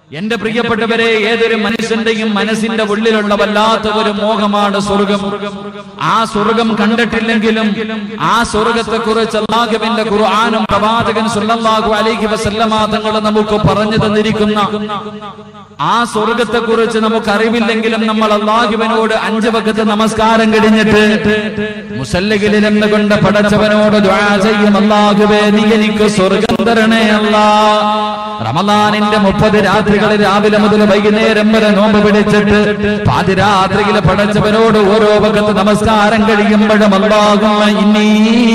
എന്റെ പ്രിയപ്പെട്ടവരെ ഏതൊരു മനുഷ്യന്റെയും മനസ്സിന്റെ ഉള്ളിലുള്ള വല്ലാത്ത ഒരു മോഹമാണ് സ്വർഗം ആ സ്വർഗം കണ്ടിട്ടില്ലെങ്കിലും ആ സ്വർഗത്തെ കുറിച്ച് അള്ളാഹുവിന്റെ ഖുർആാനും പ്രവാചകൻ സുല്ലല്ലാഹു അലൈഹി വസല്ലമ തങ്ങൾ നമുക്ക് പറഞ്ഞു തന്നിരിക്കുന്ന ആ സ്വർഗത്തെ കുറിച്ച് നമുക്ക് അറിവില്ലെങ്കിലും നമ്മൾ അള്ളാഹുവിനോട് അഞ്ച് വക്കത്ത് നമസ്കാരം കഴിഞ്ഞിട്ട് മുസല്ലകളിലെന്ന് കൊണ്ട് പടച്ചവനോട് ദുആ ചെയ്യും അള്ളാഹുവേ നീ എനിക്ക് സ്വർഗം തരണേ അല്ലാ റമദാനിന്റെ മുപ്പത് രാത്രികളിൽ രാവിലെ മുതൽ വൈകുന്നേരം വരെ നോമ്പ് പിടിച്ചിട്ട് പാതിരാത്രിയിൽ പടച്ചവനോട് ഓരോ വകത്ത് നമസ്കാരം കഴിയുമ്പോഴും അല്ലാഹുമ്മ ഇന്നീ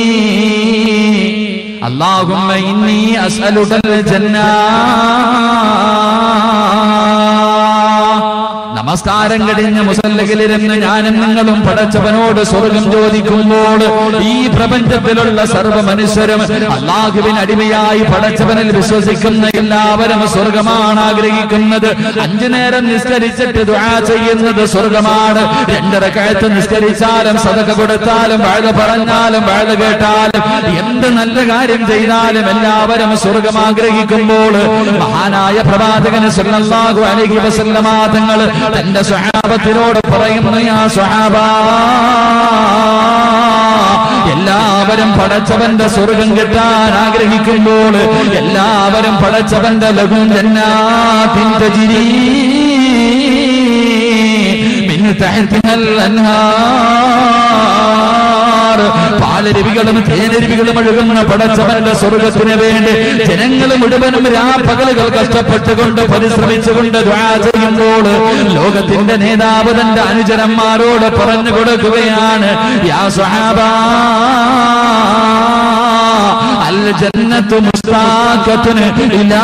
അല്ലാഹുമ്മ ഇന്നീ അസ്അലുകൽ ജന്നാ നമസ്കാരം കഴിഞ്ഞ് മുസല്ലകളിലിരുന്ന് ഞാനും നിങ്ങളും പടച്ചവനോട് സ്വർഗം ചോദിക്കുമ്പോൾ ഈ പ്രപഞ്ചത്തിലുള്ള സർവ്വ മനുഷ്യരും അള്ളാഹുവിന് അടിമയായി പടച്ചവനിൽ വിശ്വസിക്കുന്ന എല്ലാവരും സ്വർഗമാണ് ആഗ്രഹിക്കുന്നത് അഞ്ചു നേരം നിസ്കരിച്ചിട്ട് ദുആ ചെയ്യുന്നത് സ്വർഗമാണ് രണ്ടര കഴുത്ത് നിസ്കരിച്ചാലും സദക കൊടുത്താലും വാഴ പറഞ്ഞാലും വാഴ കേട്ടാലും എന്ത് നല്ല കാര്യം ചെയ്താലും എല്ലാവരും സ്വർഗം ആഗ്രഹിക്കുമ്പോൾ മഹാനായ പ്രവാചകന് സല്ലല്ലാഹു അലൈഹി വസല്ലമ തങ്ങൾ തന്റെ സ്വഹാബത്തിനോട് പറയുന്നു യാ സ്വഹാബ എല്ലാവരും പടച്ചവന്റെ സ്വർഗം കിട്ടാൻ ആഗ്രഹിക്കുമ്പോൾ എല്ലാവരും പടച്ചവന്റെ ലഘും ജന്നാത്തിൻ തജ്രീ മിൻ തഹ്തിഹൽ അൻഹാർ പാലരുവികളും തേനരുവികളും ഒഴുകുന്ന പടച്ചവന്റെ സ്വർഗത്തിന് വേണ്ടി ജനങ്ങൾ മുഴുവനും രാപ്പകലുകൾ കഷ്ടപ്പെട്ടുകൊണ്ട് പരിശ്രമിച്ചുകൊണ്ട് ദ്വാ ചെയ്യുമ്പോൾ ലോകത്തിന്റെ നേതാവ് തന്റെ അനുചരന്മാരോട് പറഞ്ഞു കൊടുക്കുകയാണ് യാ സ്വഹാബാ അൽ ജന്നത്തു മുസ്താഖത്തുന് ഇലാ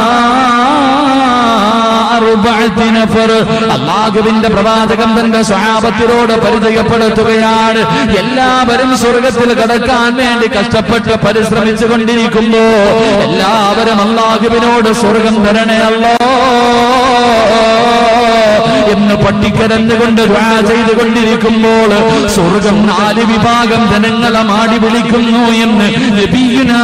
അറുബഅത്തി നഫർ. അള്ളാഹുവിന്റെ പ്രവാചകൻ തന്റെ സ്വഹാബത്തിനോട് പരിചയപ്പെടുത്തുകയാണ് എല്ലാവരും സ്വർഗത്തിൽ കടക്കാൻ വേണ്ടി കഷ്ടപ്പെട്ട് പരിശ്രമിച്ചു കൊണ്ടിരിക്കുമ്പോ എല്ലാവരും അള്ളാഹുവിനോട് സ്വർഗം തരണേ അല്ലോ എന്ന് പട്ടിക്കരന്നുകൊണ്ട് ദ്വാ ചെയ്തുകൊണ്ടിരിക്കുമ്പോൾ സ്വർഗം നാല് വിഭാഗം ജനങ്ങളെ മാടി വിളിക്കുന്നു എന്ന് നബിയുനാ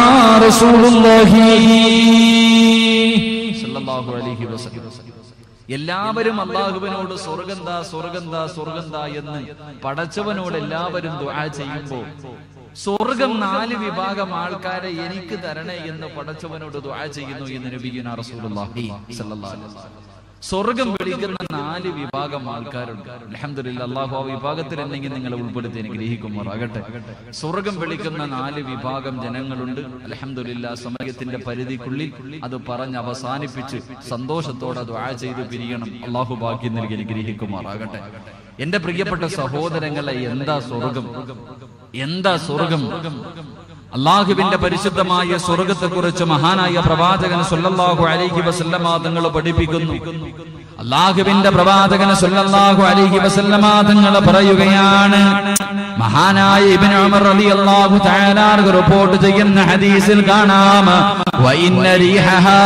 റസൂലുള്ളാഹി സല്ലല്ലാഹു അലൈഹി വസല്ലം എല്ലാവരും അള്ളാഹുവിനോട് സ്വർഗന്ത സ്വർഗന്ത സ്വർഗന്ത എന്ന് പടച്ചവനോട് എല്ലാവരും ദുആ ചെയ്യുമ്പോൾ സ്വർഗം നാല് വിഭാഗം ആൾക്കാരെ എനിക്ക് തരണേ എന്ന് പടച്ചവനോട് ദുആ ചെയ്യുന്നു എന്ന് നബിയുന റസൂലുള്ളാഹി സല്ലല്ലാഹു അലൈഹി വസല്ലം സ്വർഗം വിളിക്കുന്ന നാല് വിഭാഗം ആൾക്കാരുണ്ട് അലഹമില്ല അള്ളാഹു ആ വിഭാഗത്തിൽ എന്തെങ്കിലും നിങ്ങളെ ഉൾപ്പെടുത്തി അനുഗ്രഹിക്കുമാറാകട്ടെ സ്വർഗം വിളിക്കുന്ന നാല് വിഭാഗം ജനങ്ങളുണ്ട് അലഹമില്ല സമയത്തിന്റെ പരിധിക്കുള്ളിൽ അത് പറഞ്ഞ് അവസാനിപ്പിച്ച് സന്തോഷത്തോടെ ദ്വാ ചെയ്ത് പിരിയണം അള്ളാഹു ബാക്കി നൽകി അനുഗ്രഹിക്കുമാറാകട്ടെ എന്റെ പ്രിയപ്പെട്ട സഹോദരങ്ങളെ എന്താ സ്വർഗം എന്താ സ്വർഗം അള്ളാഹുവിന്റെ പരിശുദ്ധമായ സ്വർഗത്തെ കുറിച്ച് മഹാനായ പ്രവാചകൻ സല്ലല്ലാഹു അലൈഹി വസല്ലമ തങ്ങൾ പഠിപ്പിക്കുന്നു അള്ളാഹുവിന്റെ പ്രവാചകൻ സല്ലല്ലാഹു അലൈഹി വസല്ലമ തങ്ങൾ പറയുകയാണ് മഹാനായ ഇബ്നു ഉമർ റളിയല്ലാഹു തആല അൻഹു റിപ്പോർട്ട് ചെയ്യുന്ന ഹദീസിൽ കാണാം വഇന്ന റീഹഹാ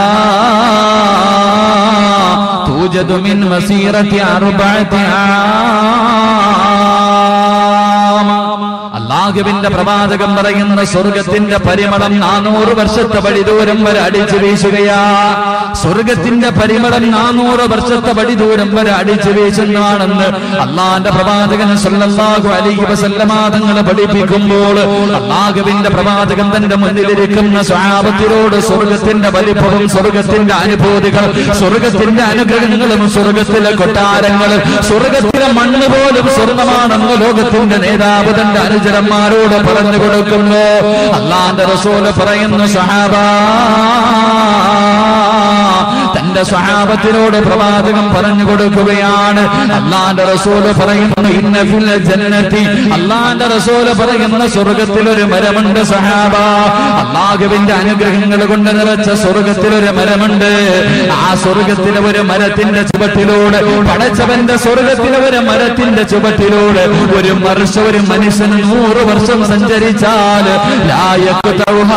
തൂജദു മിൻ മസീറത്തി അർബഅത്തി ആം അള്ളാഹുവിന്റെ പ്രവാചകം പറയുന്ന സ്വർഗത്തിന്റെ പരിമളം നാനൂറ് വർഷത്തെ വഴി ദൂരം വരെ അടിച്ചു വീശുകയാ സ്വർഗത്തിന്റെ പരിമളം നാനൂറ് വർഷത്തെ വഴി ദൂരം വരെ അടിച്ചു വീശുന്നതാണെന്ന് അള്ളാന്റെ പ്രവാചകൻ സല്ലല്ലാഹു അലൈഹി വസല്ലമ തങ്ങൾ പഠിപ്പിക്കുമ്പോൾ അള്ളാഹുവിന്റെ പ്രവാചകൻ തന്റെ മുന്നിലിരിക്കുന്ന സ്വഭാവത്തിനോട് സ്വർഗത്തിന്റെ വലിപ്പവും സ്വർഗത്തിന്റെ അനുഭൂതികൾ സ്വർഗത്തിന്റെ അനുഗ്രഹങ്ങളും സ്വർഗത്തിലെ കൊട്ടാരങ്ങളും സ്വർഗത്തിലെ മണ്ണ് പോലും സ്വർണ്ണമാണെന്ന് ലോകത്തിന്റെ നേതാവ് തന്റെ അനുചരന്മാരോട് പറഞ്ഞു കൊടുക്കുന്നു അള്ളാന്റെ റസൂല് പറയുന്നു സഹാബ തന്റെ സ്വഹാബത്തിനോട് പ്രവാചകം പറഞ്ഞു കൊടുക്കുകയാണ് അള്ളാന്റെ റസൂല് പറയുന്നു ഇന്ന ഫിൽ ജന്നതി അള്ളാന്റെ റസൂല് പറയുന്ന സ്വർഗത്തിൽ ഒരു മരമുണ്ട് സഹാബ അള്ളാഹുവിന്റെ അനുഗ്രഹങ്ങൾ കൊണ്ട് നിറച്ച സ്വർഗത്തിൽ ഒരു മരമുണ്ട് ആ സ്വർഗത്തിലെ ഒരു മരത്തിന്റെ ചുവട്ടിലൂടെ പടച്ചവന്റെ സ്വർഗത്തിലെ ഒരു മരത്തിന്റെ ചുവട്ടിലൂടെ ഒരു വർഷ ഒരു മനുഷ്യൻ നൂറ് വർഷം സഞ്ചരിച്ചാൽ ലായക്ക്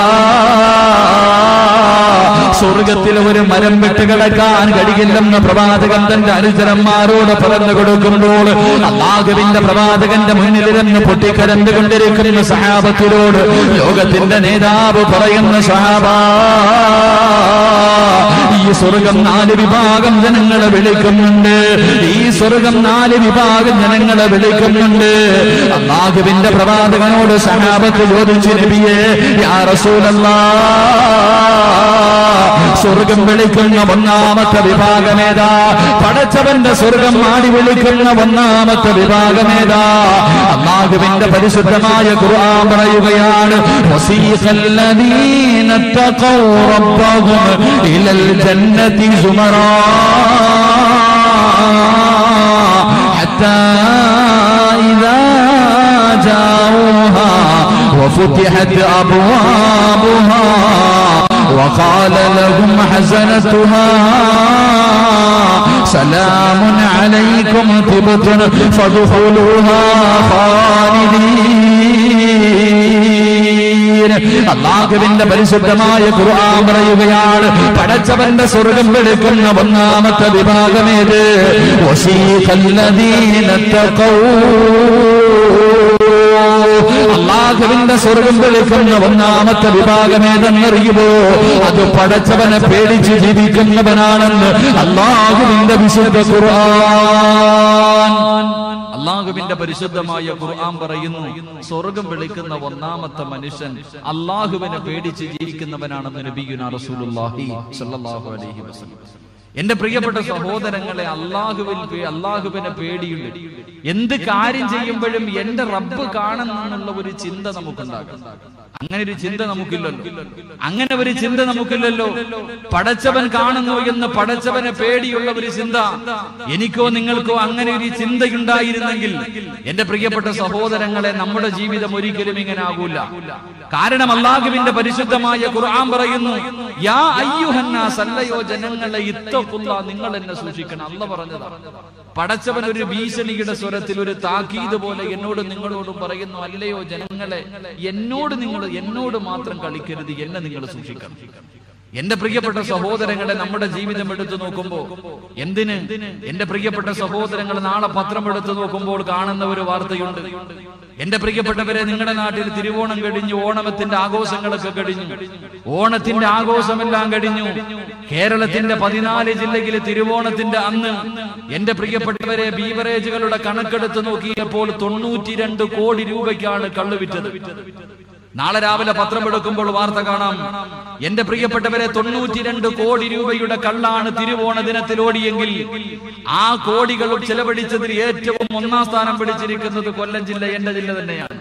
സ്വർഗത്തിൽ ഒരു മരം വിട്ടുകിടക്കാൻ കഴിയില്ലെന്ന് പ്രവാചകൻ തന്റെ അനുചരന്മാരോട് പറഞ്ഞു കൊടുക്കുമ്പോൾ അള്ളാഹുവിന്റെ പ്രവാചകന്റെ മുന്നിലിരുന്ന് പൊട്ടിക്കരണ്ടുകൊണ്ടിരിക്കുന്ന സഹാബത്തിനോട് ലോകത്തിന്റെ നേതാവ് പറയുന്ന സഹാബ ഈ സ്വർഗം നാല് വിഭാഗം ജനങ്ങളെ വിളിക്കുന്നുണ്ട് ഈ സ്വർഗം നാല് വിഭാഗം ജനങ്ങളെ വിളിക്കുന്നുണ്ട് അള്ളാഹുവിന്റെ പ്രവാചകനോട് സഹാബത്ത് ചോദിച്ചു നബിയെ യാ റസൂലല്ലാ സ്വർഗം വിളിക്കുന്ന ഒന്നാമത്തെ വിഭാഗമേതാ പടച്ചവന്റെ സ്വർഗം ആടി വിളിക്കുന്ന ഒന്നാമത്തെ വിഭാഗമേതാ അള്ളാഹുവിന്റെ പരിശുദ്ധമായ ഖുർആൻ പറയുകയാണ് വസീഖല്ലദീന തഖൗ റബ്ബഹും ഇലൽ ജന്നതി സുമറാ حتى إذا جاءوها وفتحت أبوابها وقال لهم حزنتها سلام عليكم طبتم فادخلوها خالدين അള്ളാഹുവിന്റെ പരിശുദ്ധമായ ഖുർആൻ പറയുകയാണ് പടച്ചവന്റെ സ്വർഗം വിളിക്കുന്ന ഒന്നാമത്തെ വിഭാഗമേത് വസീഖല്ലദീന തഖൗ അള്ളാഹുവിന്റെ സ്വർഗം വിളിക്കുന്ന ഒന്നാമത്തെ വിഭാഗമേതെന്നറിയുമോ അത് പടച്ചവനെ പേടിച്ച് ജീവിക്കുന്നവനാണെന്ന് അള്ളാഹുവിന്റെ വിശുദ്ധ ഖുർആൻ അള്ളാഹുവിന്റെ പരിശുദ്ധമായ ഖുർആൻ പറയുന്നു സ്വർഗം വിളിക്കുന്ന ഒന്നാമത്തെ മനുഷ്യൻ അള്ളാഹുവിനെ പേടിച്ച് ജീവിക്കുന്നവനാണെന്ന് നബിയുന റസൂലുള്ളാഹി സ്വല്ലല്ലാഹു അലൈഹി വസല്ലം എന്റെ പ്രിയപ്പെട്ട സഹോദരങ്ങളെ അള്ളാഹുവിൽ പേ- അള്ളാഹുവിനെ പേടിയുണ്ട് എന്ത് കാര്യം ചെയ്യുമ്പോഴും എന്റെ റബ്ബ് കാണുന്നുള്ള ഒരു ചിന്ത നമുക്കുണ്ടാകും അങ്ങനെ ഒരു ചിന്ത നമുക്കില്ലല്ലോ അങ്ങനെ ഒരു ചിന്ത നമുക്കില്ലല്ലോ പടച്ചവൻ കാണുന്നു എന്ന് പടച്ചവനെ പേടിയുള്ള ഒരു ചിന്ത എനിക്കോ നിങ്ങൾക്കോ അങ്ങനെ ഒരു ചിന്തയുണ്ടായിരുന്നെങ്കിൽ എന്റെ പ്രിയപ്പെട്ട സഹോദരങ്ങളെ നമ്മുടെ ജീവിതം ഒരിക്കലും ഇങ്ങനെ ആകൂല കാരണം അള്ളാഹുവിന്റെ പരിശുദ്ധമായ ഖുർആൻ പറയുന്നു യാ അയ്യുഹന്നാസ് അല്ലയോ ജനങ്ങളെ ഇത്തഖുല്ല നിങ്ങൾ എന്നെ സൂക്ഷിക്കണം അല്ല പറഞ്ഞതാണ് പടച്ചവൻ ഒരു ഭീഷണിയുടെ സ്വരത്തിൽ ഒരു താക്കീത് പോലെ എന്നോട് നിങ്ങളോടും പറയുന്നു അല്ലയോ ജനങ്ങളെ എന്നോട് നിങ്ങൾ എന്നോട് മാത്രം കളിക്കരുത് എന്നെ നിങ്ങൾ സൂക്ഷിക്കണം എന്റെ പ്രിയപ്പെട്ട സഹോദരങ്ങളെ നമ്മുടെ ജീവിതം എടുത്തു നോക്കുമ്പോ എന്തിന് എന്റെ പ്രിയപ്പെട്ട സഹോദരങ്ങൾ നാളെ പത്രം എടുത്തു നോക്കുമ്പോൾ കാണുന്ന ഒരു വാർത്തയുണ്ട് എന്റെ പ്രിയപ്പെട്ടവരെ നിങ്ങളുടെ നാട്ടിൽ തിരുവോണം കഴിഞ്ഞു ഓണമത്തിന്റെ ആഘോഷങ്ങളൊക്കെ കഴിഞ്ഞു ഓണത്തിന്റെ ആഘോഷമെല്ലാം കഴിഞ്ഞു കേരളത്തിന്റെ പതിനാല് ജില്ലയിലെ തിരുവോണത്തിന്റെ അന്ന് എന്റെ പ്രിയപ്പെട്ടവരെ ബീവറേജുകളുടെ കണക്കെടുത്ത് നോക്കിയപ്പോൾ തൊണ്ണൂറ്റിരണ്ട് കോടി രൂപയ്ക്കാണ് കള്ളു വിറ്റത് നാളെ രാവിലെ പത്രം എടുക്കുമ്പോൾ വാർത്ത കാണാം എന്റെ പ്രിയപ്പെട്ടവരെ തൊണ്ണൂറ്റിരണ്ട് കോടി രൂപയുടെ കള്ളാണ് തിരുവോണ ദിനത്തിൽ ഓടിയെങ്കിൽ ആ കോടികൾ ചെലവഴിച്ചതിൽ ഏറ്റവും ഒന്നാം സ്ഥാനം പിടിച്ചിരിക്കുന്നത് കൊല്ലം ജില്ല എന്റെ ജില്ല തന്നെയാണ്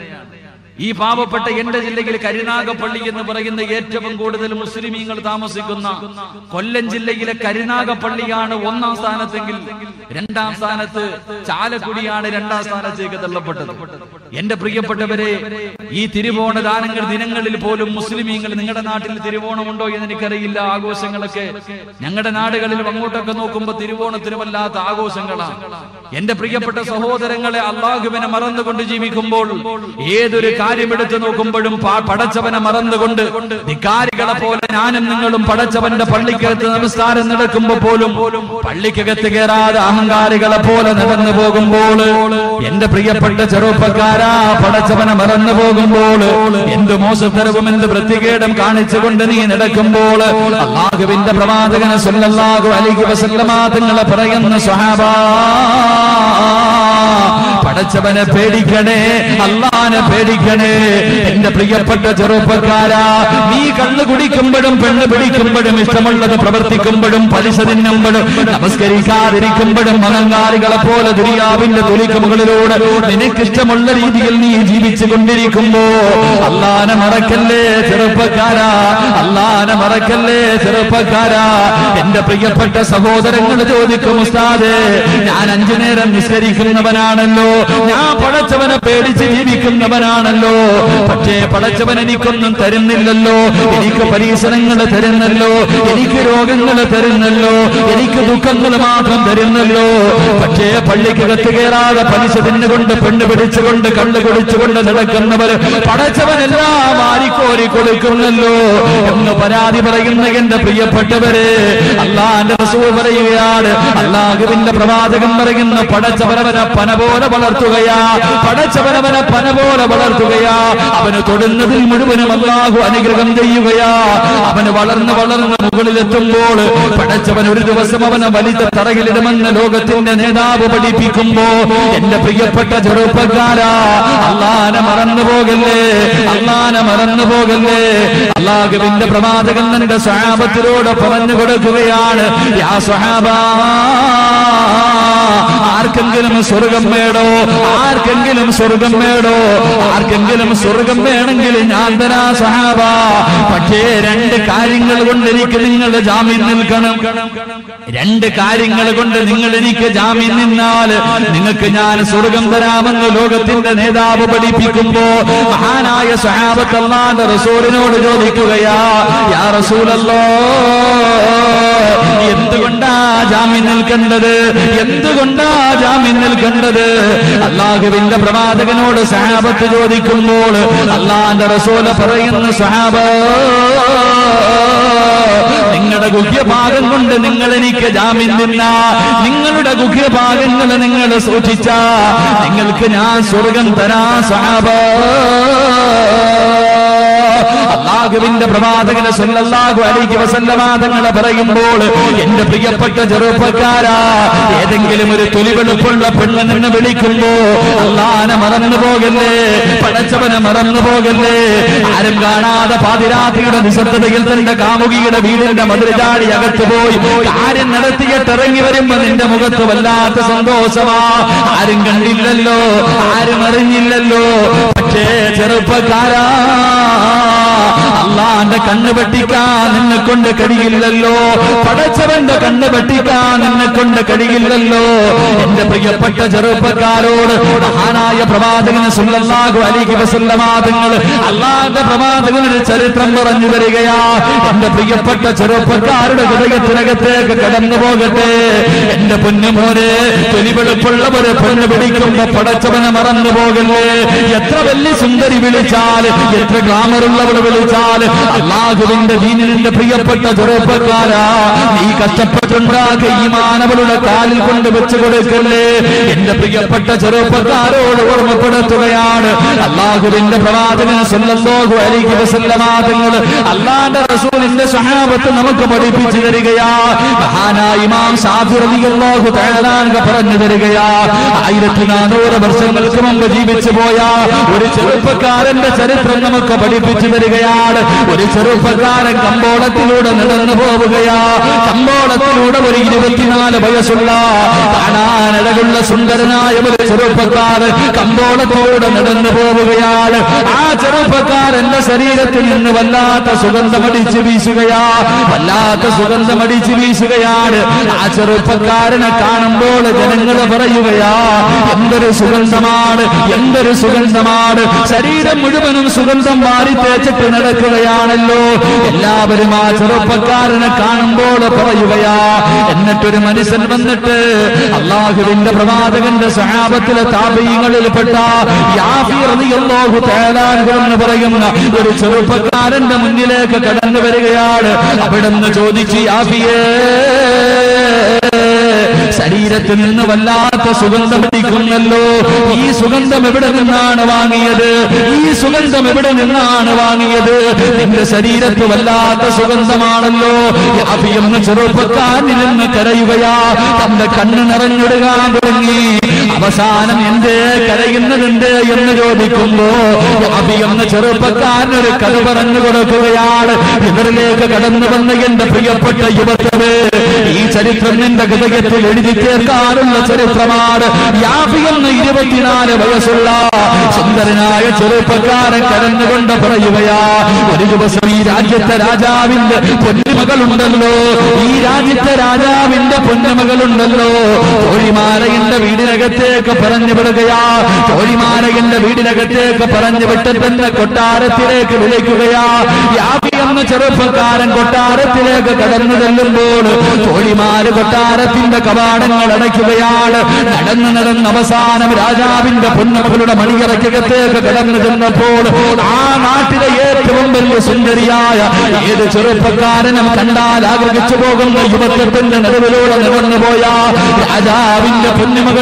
ഈ പാവപ്പെട്ട എന്റെ ജില്ലയിൽ കരുനാഗപ്പള്ളി എന്ന് പറയുന്ന ഏറ്റവും കൂടുതൽ മുസ്ലിമീങ്ങൾ താമസിക്കുന്ന കൊല്ലം ജില്ലയിലെ കരുനാഗപ്പള്ളിയാണ് ഒന്നാം സ്ഥാനത്തെങ്കിൽ രണ്ടാം സ്ഥാനത്ത് ചാലക്കുടിയാണ് രണ്ടാം സ്ഥാനത്തേക്ക് തള്ളപ്പെട്ടത് എന്റെ പ്രിയപ്പെട്ടവരെ ഈ തിരുവോണ ദാനങ്ങൾ ദിനങ്ങളിൽ പോലും മുസ്ലിമീങ്ങൾ നിങ്ങളുടെ നാട്ടിൽ തിരുവോണമുണ്ടോ എന്ന് എനിക്കറിയില്ല ആഘോഷങ്ങളൊക്കെ ഞങ്ങളുടെ നാടുകളിൽ അങ്ങോട്ടൊക്കെ നോക്കുമ്പോ തിരുവോണത്തിന് വല്ലാത്ത ആഘോഷങ്ങളാണ് എന്റെ പ്രിയപ്പെട്ട സഹോദരങ്ങളെ അള്ളാഹുവിനെ മറന്നുകൊണ്ട് ജീവിക്കുമ്പോൾ ഏതൊരു കാര്യം എടുത്തു നോക്കുമ്പോഴും പാ- പടച്ചവനെ മറന്നുകൊണ്ട് ധിക്കാരികളെ പോലെ ഞാനും നിങ്ങളും പടച്ചവന്റെ പള്ളിക്കകത്ത് നമസ്കാരം നടക്കുമ്പോ പോലും പള്ളിക്കകത്ത് കയറാതെ അഹങ്കാരികളെ പോലെ നടന്നു പോകുമ്പോൾ എന്റെ പ്രിയപ്പെട്ട ചെറുപ്പക്കാരാ പടച്ചവനെ മറന്നു പോകുമ്പോൾ എന്ത് മോശത്തരവും എന്ത് വൃത്തികേടും കാണിച്ചുകൊണ്ട് നീ നടക്കുമ്പോൾ അള്ളാഹുവിന്റെ പ്രവാചകനെ സല്ലല്ലാഹു അലൈഹി വസല്ലമ തങ്ങളെ പറയുന്ന സ്വഹാബാ പടച്ചവനെ പേടിക്കണേ അള്ളാനെ പേടിക്കണേ എന്റെ പ്രിയപ്പെട്ട ചെറുപ്പക്കാരാ നീ കണ്ണു കുടിക്കുമ്പോഴും പെണ്ണ് പിടിക്കുമ്പോഴും ഇഷ്ടമുള്ളത് പ്രവർത്തിക്കുമ്പോഴും പലിശ തിന്നുമ്പോഴും നമസ്കരിക്കാതിരിക്കുമ്പോഴും അലങ്കാരികളെ പോലെ ദുരിയാവിന്റെ തുലിക്ക് മുകളിലൂടെ നിനക്കിഷ്ടമുള്ള രീതിയിൽ നീ ജീവിച്ചു കൊണ്ടിരിക്കുമ്പോ അള്ളാനെ മറക്കല്ലേ ചെറുപ്പക്കാരാ അള്ളാനെ മറക്കല്ലേ ചെറുപ്പക്കാരാ എന്റെ പ്രിയപ്പെട്ട സഹോദരങ്ങൾ ചോദിക്കും ഉസ്താദേ ഞാൻ അഞ്ചു നേരം നിസ്കരിക്കുന്നവനാണല്ലോ ഞാൻ പടച്ചവനെ പേടിച്ച് ജീവിക്കുന്നവനാണല്ലോ പക്ഷേ പടച്ചവൻ എനിക്കൊന്നും തരുന്നില്ലല്ലോ എനിക്ക് പരീക്ഷണങ്ങൾ തരുന്നല്ലോ എനിക്ക് രോഗങ്ങൾ തരുന്നല്ലോ എനിക്ക് ദുഃഖങ്ങൾ മാത്രം തരുന്നല്ലോ പക്ഷേ പള്ളിക്കകത്ത് കയറാതെ പലിശ തിന്നുകൊണ്ട് പെണ്ണ് പിടിച്ചുകൊണ്ട് കള്ളു കുടിച്ചുകൊണ്ട് നടക്കുന്നവര് പടച്ചവനെല്ലാം വാരിക്കോരി കൊടുക്കുന്നല്ലോ എന്ന് പരാതി പറയുന്ന എന്റെ പ്രിയപ്പെട്ടവര് അള്ളാന്റെ റസൂൽ പറയുകയാണ് അള്ളാഹുവിന്റെ പ്രവാചകൻ പറയുന്ന പടച്ചവരവരെ പന പോലെ വളർത്തി വളർത്തുകയാ പടച്ചവനവനെ പന പോലെ വളർത്തുകയാ അവന് തൊടുന്നതിൽ മുഴുവനും അള്ളാഹു അനുഗ്രഹം ചെയ്യുകയാ അവന് വളർന്ന് വളർന്ന് മുകളിലെത്തുമ്പോൾ പടച്ചവൻ ഒരു ദിവസം അവനെ വലിച്ച തറയിലിടുമെന്ന് ലോകത്തിന്റെ നേതാവ് പഠിപ്പിക്കുമ്പോ എന്റെ പ്രിയപ്പെട്ട ചെറുപ്പക്കാരാ അള്ളാനെ മറന്നു പോകല്ലേ അള്ളാനെ മറന്നു പോകല്ലേ അള്ളാഹുവിന്റെ പ്രവാചകൻ നിന്റെ സ്വഹാബത്തിലൂടെ പറഞ്ഞു കൊടുക്കുകയാണ് യാ സ്വഹാബാ ആർക്കെങ്കിലും സ്വർഗം വേണോ ആർക്കെങ്കിലും സ്വർഗം വേണോ ആർക്കെങ്കിലും സ്വർഗം വേണമെങ്കിൽ ഞാൻ തരാ സഹാബ പക്ഷേ രണ്ട് കാര്യങ്ങൾ കൊണ്ട് എനിക്ക് നിങ്ങളുടെ ജാമ്യം നിൽക്കണം രണ്ട് കാര്യങ്ങൾ കൊണ്ട് നിങ്ങൾ എനിക്ക് ജാമ്യം നിന്നാൽ നിങ്ങൾക്ക് ഞാൻ സ്വർഗം തരാമെന്ന് ലോകത്തിന്റെ നേതാവ് പഠിപ്പിക്കുമ്പോ മഹാനായ സഹാബത്തല്ലാന്റെ റസൂലിനോട് ചോദിക്കുകയാ യാ റസൂലല്ലോ എന്തുകൊണ്ടാ ജാമ്യം നിൽക്കേണ്ടത് എന്തുകൊണ്ടാ ജാമ്യം നിൽക്കേണ്ടത് അള്ളാഹുവിന്റെ പ്രവാചകനോട് സഹാബത്ത് ചോദിക്കുമ്പോൾ അള്ളാന്റെ റസൂല പറയുന്ന സഹാബ നിങ്ങളുടെ ഗുഹ്യഭാഗം കൊണ്ട് നിങ്ങൾ എനിക്ക് ജാമ്യം നിന്ന നിങ്ങളുടെ ഗുഹ്യഭാഗങ്ങൾ നിങ്ങൾ സൂക്ഷിച്ച നിങ്ങൾക്ക് ഞാൻ സ്വർഗം തരാ സഹാബ അള്ളാഹുവിന്റെ പ്രവാചകന് സല്ലല്ലാഹു അലൈഹി വസല്ലമ തങ്ങളെ പറയുമ്പോൾ എന്റെ പ്രിയപ്പെട്ട ചെറുപ്പക്കാരാ ഏതെങ്കിലും ഒരു തൊലിവെളുപ്പുള്ള പെണ്ണ് നിന്ന് വിളിക്കുമ്പോ അള്ളാനെ മറന്നു പോകല്ലേ പടച്ചവനെ മറന്നു പോകല്ലേ ആരും കാണാതെ പാതിരാത്രിയുടെ നിശബ്ദതയിൽ തന്റെ കാമുകിയുടെ വീടിന്റെ മധുരചാടി അകത്ത് പോയി കാര്യം നടത്തിയിട്ട് ഇറങ്ങി വരുമ്പോ നിന്റെ മുഖത്ത് വല്ലാത്ത സന്തോഷമാ ആരും കണ്ടില്ലല്ലോ ആരും അറിഞ്ഞില്ലല്ലോ പക്ഷേ ചെറുപ്പക്കാരാ അള്ളാന്റെ കണ്ണ് വെട്ടിക്കാൻ നിന്നെ കൊണ്ട് കഴിയില്ലല്ലോ പടച്ചവന്റെ കണ്ണ് വെട്ടിക്കാൻ നിന്നെ കൊണ്ട് കഴിയില്ലല്ലോ എന്റെ പ്രിയപ്പെട്ട ചെറുപ്പക്കാരോട് മഹാനായ പ്രവാചകന് സുല്ലല്ലാഹു അലൈഹി വസല്ലമാതങ്ങൾ അള്ളാന്റെ പ്രവാചകനൊരു ചരിത്രം പറഞ്ഞു തരികയാ എന്റെ പ്രിയപ്പെട്ട ചെറുപ്പക്കാരുടെ ഹൃദയത്തിനകത്തേക്ക് കടന്നു പോകട്ടെ എന്റെ പൊന്നുമോനെ തൊലിവെളുപ്പുള്ളവരെ പൊന്നു പിടിക്കുമ്പോ പടച്ചവനെ മറന്നു പോകല്ലേ എത്ര വലിയ സുന്ദരി വിളിച്ചാൽ എത്ര ഗ്ലാമറുള്ളവർ വിളിച്ചാൽ അള്ളാഹുവിന്റെ ദീനിന്റെ പ്രിയപ്പെട്ട ചെറുപ്പക്കാരാ നീ കഷ്ടപ്പെട്ടുണ്ടാക്കിയ ഈ മാനവരുടെ കാലിൽ കൊണ്ട് വെച്ചു കൊടുക്കല്ലേ എന്റെ പ്രിയപ്പെട്ട ചെറുപ്പക്കാരോട് ഓർമ്മപ്പെടുത്തുകയാണ് അള്ളാഹുവിന്റെ പ്രവാചകൻ സല്ലല്ലാഹു അലൈഹി വസല്ലമ തങ്ങൾ അള്ളാന്റെ റസൂലിന്റെ സഹാബത്ത് നമുക്ക് പഠിപ്പിച്ചു തരികയാ മഹാനായ ഇമാം ഷാഫി റളിയല്ലാഹു തആല അൻഹു പറഞ്ഞു തരികയാ ആയിരത്തി നാനൂറ് വർഷങ്ങൾക്ക് മുമ്പ് ജീവിച്ചു പോയ ഒരു ചെറുപ്പക്കാരന്റെ ചരിത്രം നമുക്ക് പഠിപ്പിച്ചു തരികയാണ് ഒരു ചെറുപ്പക്കാരൻ കമ്പോളത്തിലൂടെ നടന്നു പോവുകയാ കമ്പോളത്തിലൂടെ ഒരു ഇരുപത്തിനാല് വയസ്സുള്ള കാണാനഴകുള്ള സുന്ദരനായ ഒരു ചെറുപ്പക്കാരൻ കമ്പോളത്തിലൂടെ നടന്നു പോവുകയാണ് ആ ചെറുപ്പക്കാരന്റെ ശരീരത്തിൽ നിന്ന് വല്ലാത്ത സുഗന്ധമടിച്ച് വീശുകയാ വല്ലാത്ത സുഗന്ധമടിച്ച് വീശുകയാണ് ആ ചെറുപ്പക്കാരനെ കാണുമ്പോൾ ജനങ്ങൾ പറയുകയാ എന്തൊരു സുഗന്ധമാണ് എന്തൊരു സുഗന്ധമാണ് ശരീരം മുഴുവനും സുഗന്ധം മാറി തേച്ചിട്ട് നടക്കുകയാണല്ലോ എല്ലാവരും ആ ചെറുപ്പക്കാരനെ കാണുമ്പോൾ പറയുകയാ എന്നിട്ടൊരു മനുഷ്യൻ വന്നിട്ട് അള്ളാഹുവിന്റെ പ്രവാചകന്റെ സഹാബത്തിലെ താപീയങ്ങളിൽപ്പെട്ട യാഫി റളിയല്ലാഹു തആല അൻഹു എന്ന് പറയുന്ന ഒരു ചെറുപ്പക്കാരന്റെ മുന്നിലേക്ക് കടന്നു വരികയാണ് അവിടുന്ന് ചോദിച്ചു യാഫിയേ ശരീരത്തിൽ നിന്ന് വല്ലാത്ത സുഗന്ധം അടിക്കുന്നല്ലോ ഈ സുഗന്ധം എവിടെ നിന്നാണ് വാങ്ങിയത് ഈ സുഗന്ധം എവിടെ നിന്നാണ് വാങ്ങിയത് നിന്റെ ശരീരത്ത് വല്ലാത്ത സുഗന്ധമാണല്ലോ യാഫി എന്ന് ചെറുപ്പക്കാരനിൽ നിന്ന് കരയുകയാ തന്റെ കണ്ണ് നിറഞ്ഞിടുകാൻ തുടങ്ങി അവസാനം എന്തേ കരയുന്നതുണ്ട് എന്ന് ചോദിക്കുമ്പോ യാഫി എന്ന ചെറുപ്പക്കാരനൊരു കഥ പറഞ്ഞു കൊടുക്കുകയാണ് ഇവരിലേക്ക് കടന്നു വന്ന എന്റെ പ്രിയപ്പെട്ട യുവത്വേ ഈ ചരിത്രം നിന്റെ ഹൃദയത്തിൽ എഴുതി ചേർക്കാനുള്ള ചരിത്രമാണ് യാഫി എന്ന ഇരുപത്തിനാല് വയസ്സുള്ള സുന്ദരനായ ചെറുപ്പക്കാരൻ കരഞ്ഞുകൊണ്ട് പറയുകയാ ഒരു ദിവസം ഈ രാജ്യത്തെ രാജാവിന്റെ പൊന്നുമകളുണ്ടല്ലോ ഈ രാജ്യത്തെ രാജാവിന്റെ പൊന്നുമകളുണ്ടല്ലോ തോഴിമാലയുടെ വീടിനകത്തേക്ക് പറഞ്ഞു വിടുകയാ തോഴിമാലയുടെ വീടിനകത്തേക്ക് പറഞ്ഞു വിട്ടിട്ടെന്ന് കൊട്ടാരത്തിലേക്ക് വിളിക്കുകയാ യാഫി എന്ന ചെറുപ്പക്കാരൻ കൊട്ടാരത്തിലേക്ക് കടന്നു ചെല്ലുമ്പോൾ തോഴിമാര് കൊട്ടാരത്തിന്റെ കവാടങ്ങൾ അടയ്ക്കുകയാണ് നടന്ന് നടന്ന് അവസാനം രാജാവിന്റെ പൊന്നമകളുടെ മണിയറയ്ക്കകത്തേക്ക് കടന്നു ചെന്നപ്പോൾ ആ നാട്ടിലെ ഏറ്റവും വലിയ സുന്ദരിയായ ഏത് ചെറുപ്പക്കാരനും കണ്ടാൽ ആഗ്രഹിച്ചു പോകുന്ന യുവത്വത്തിന്റെ നിലവിലൂടെ നടന്നുപോയ രാജാവിന്റെ പൊന്നുമകളുണ്ടല്ലോ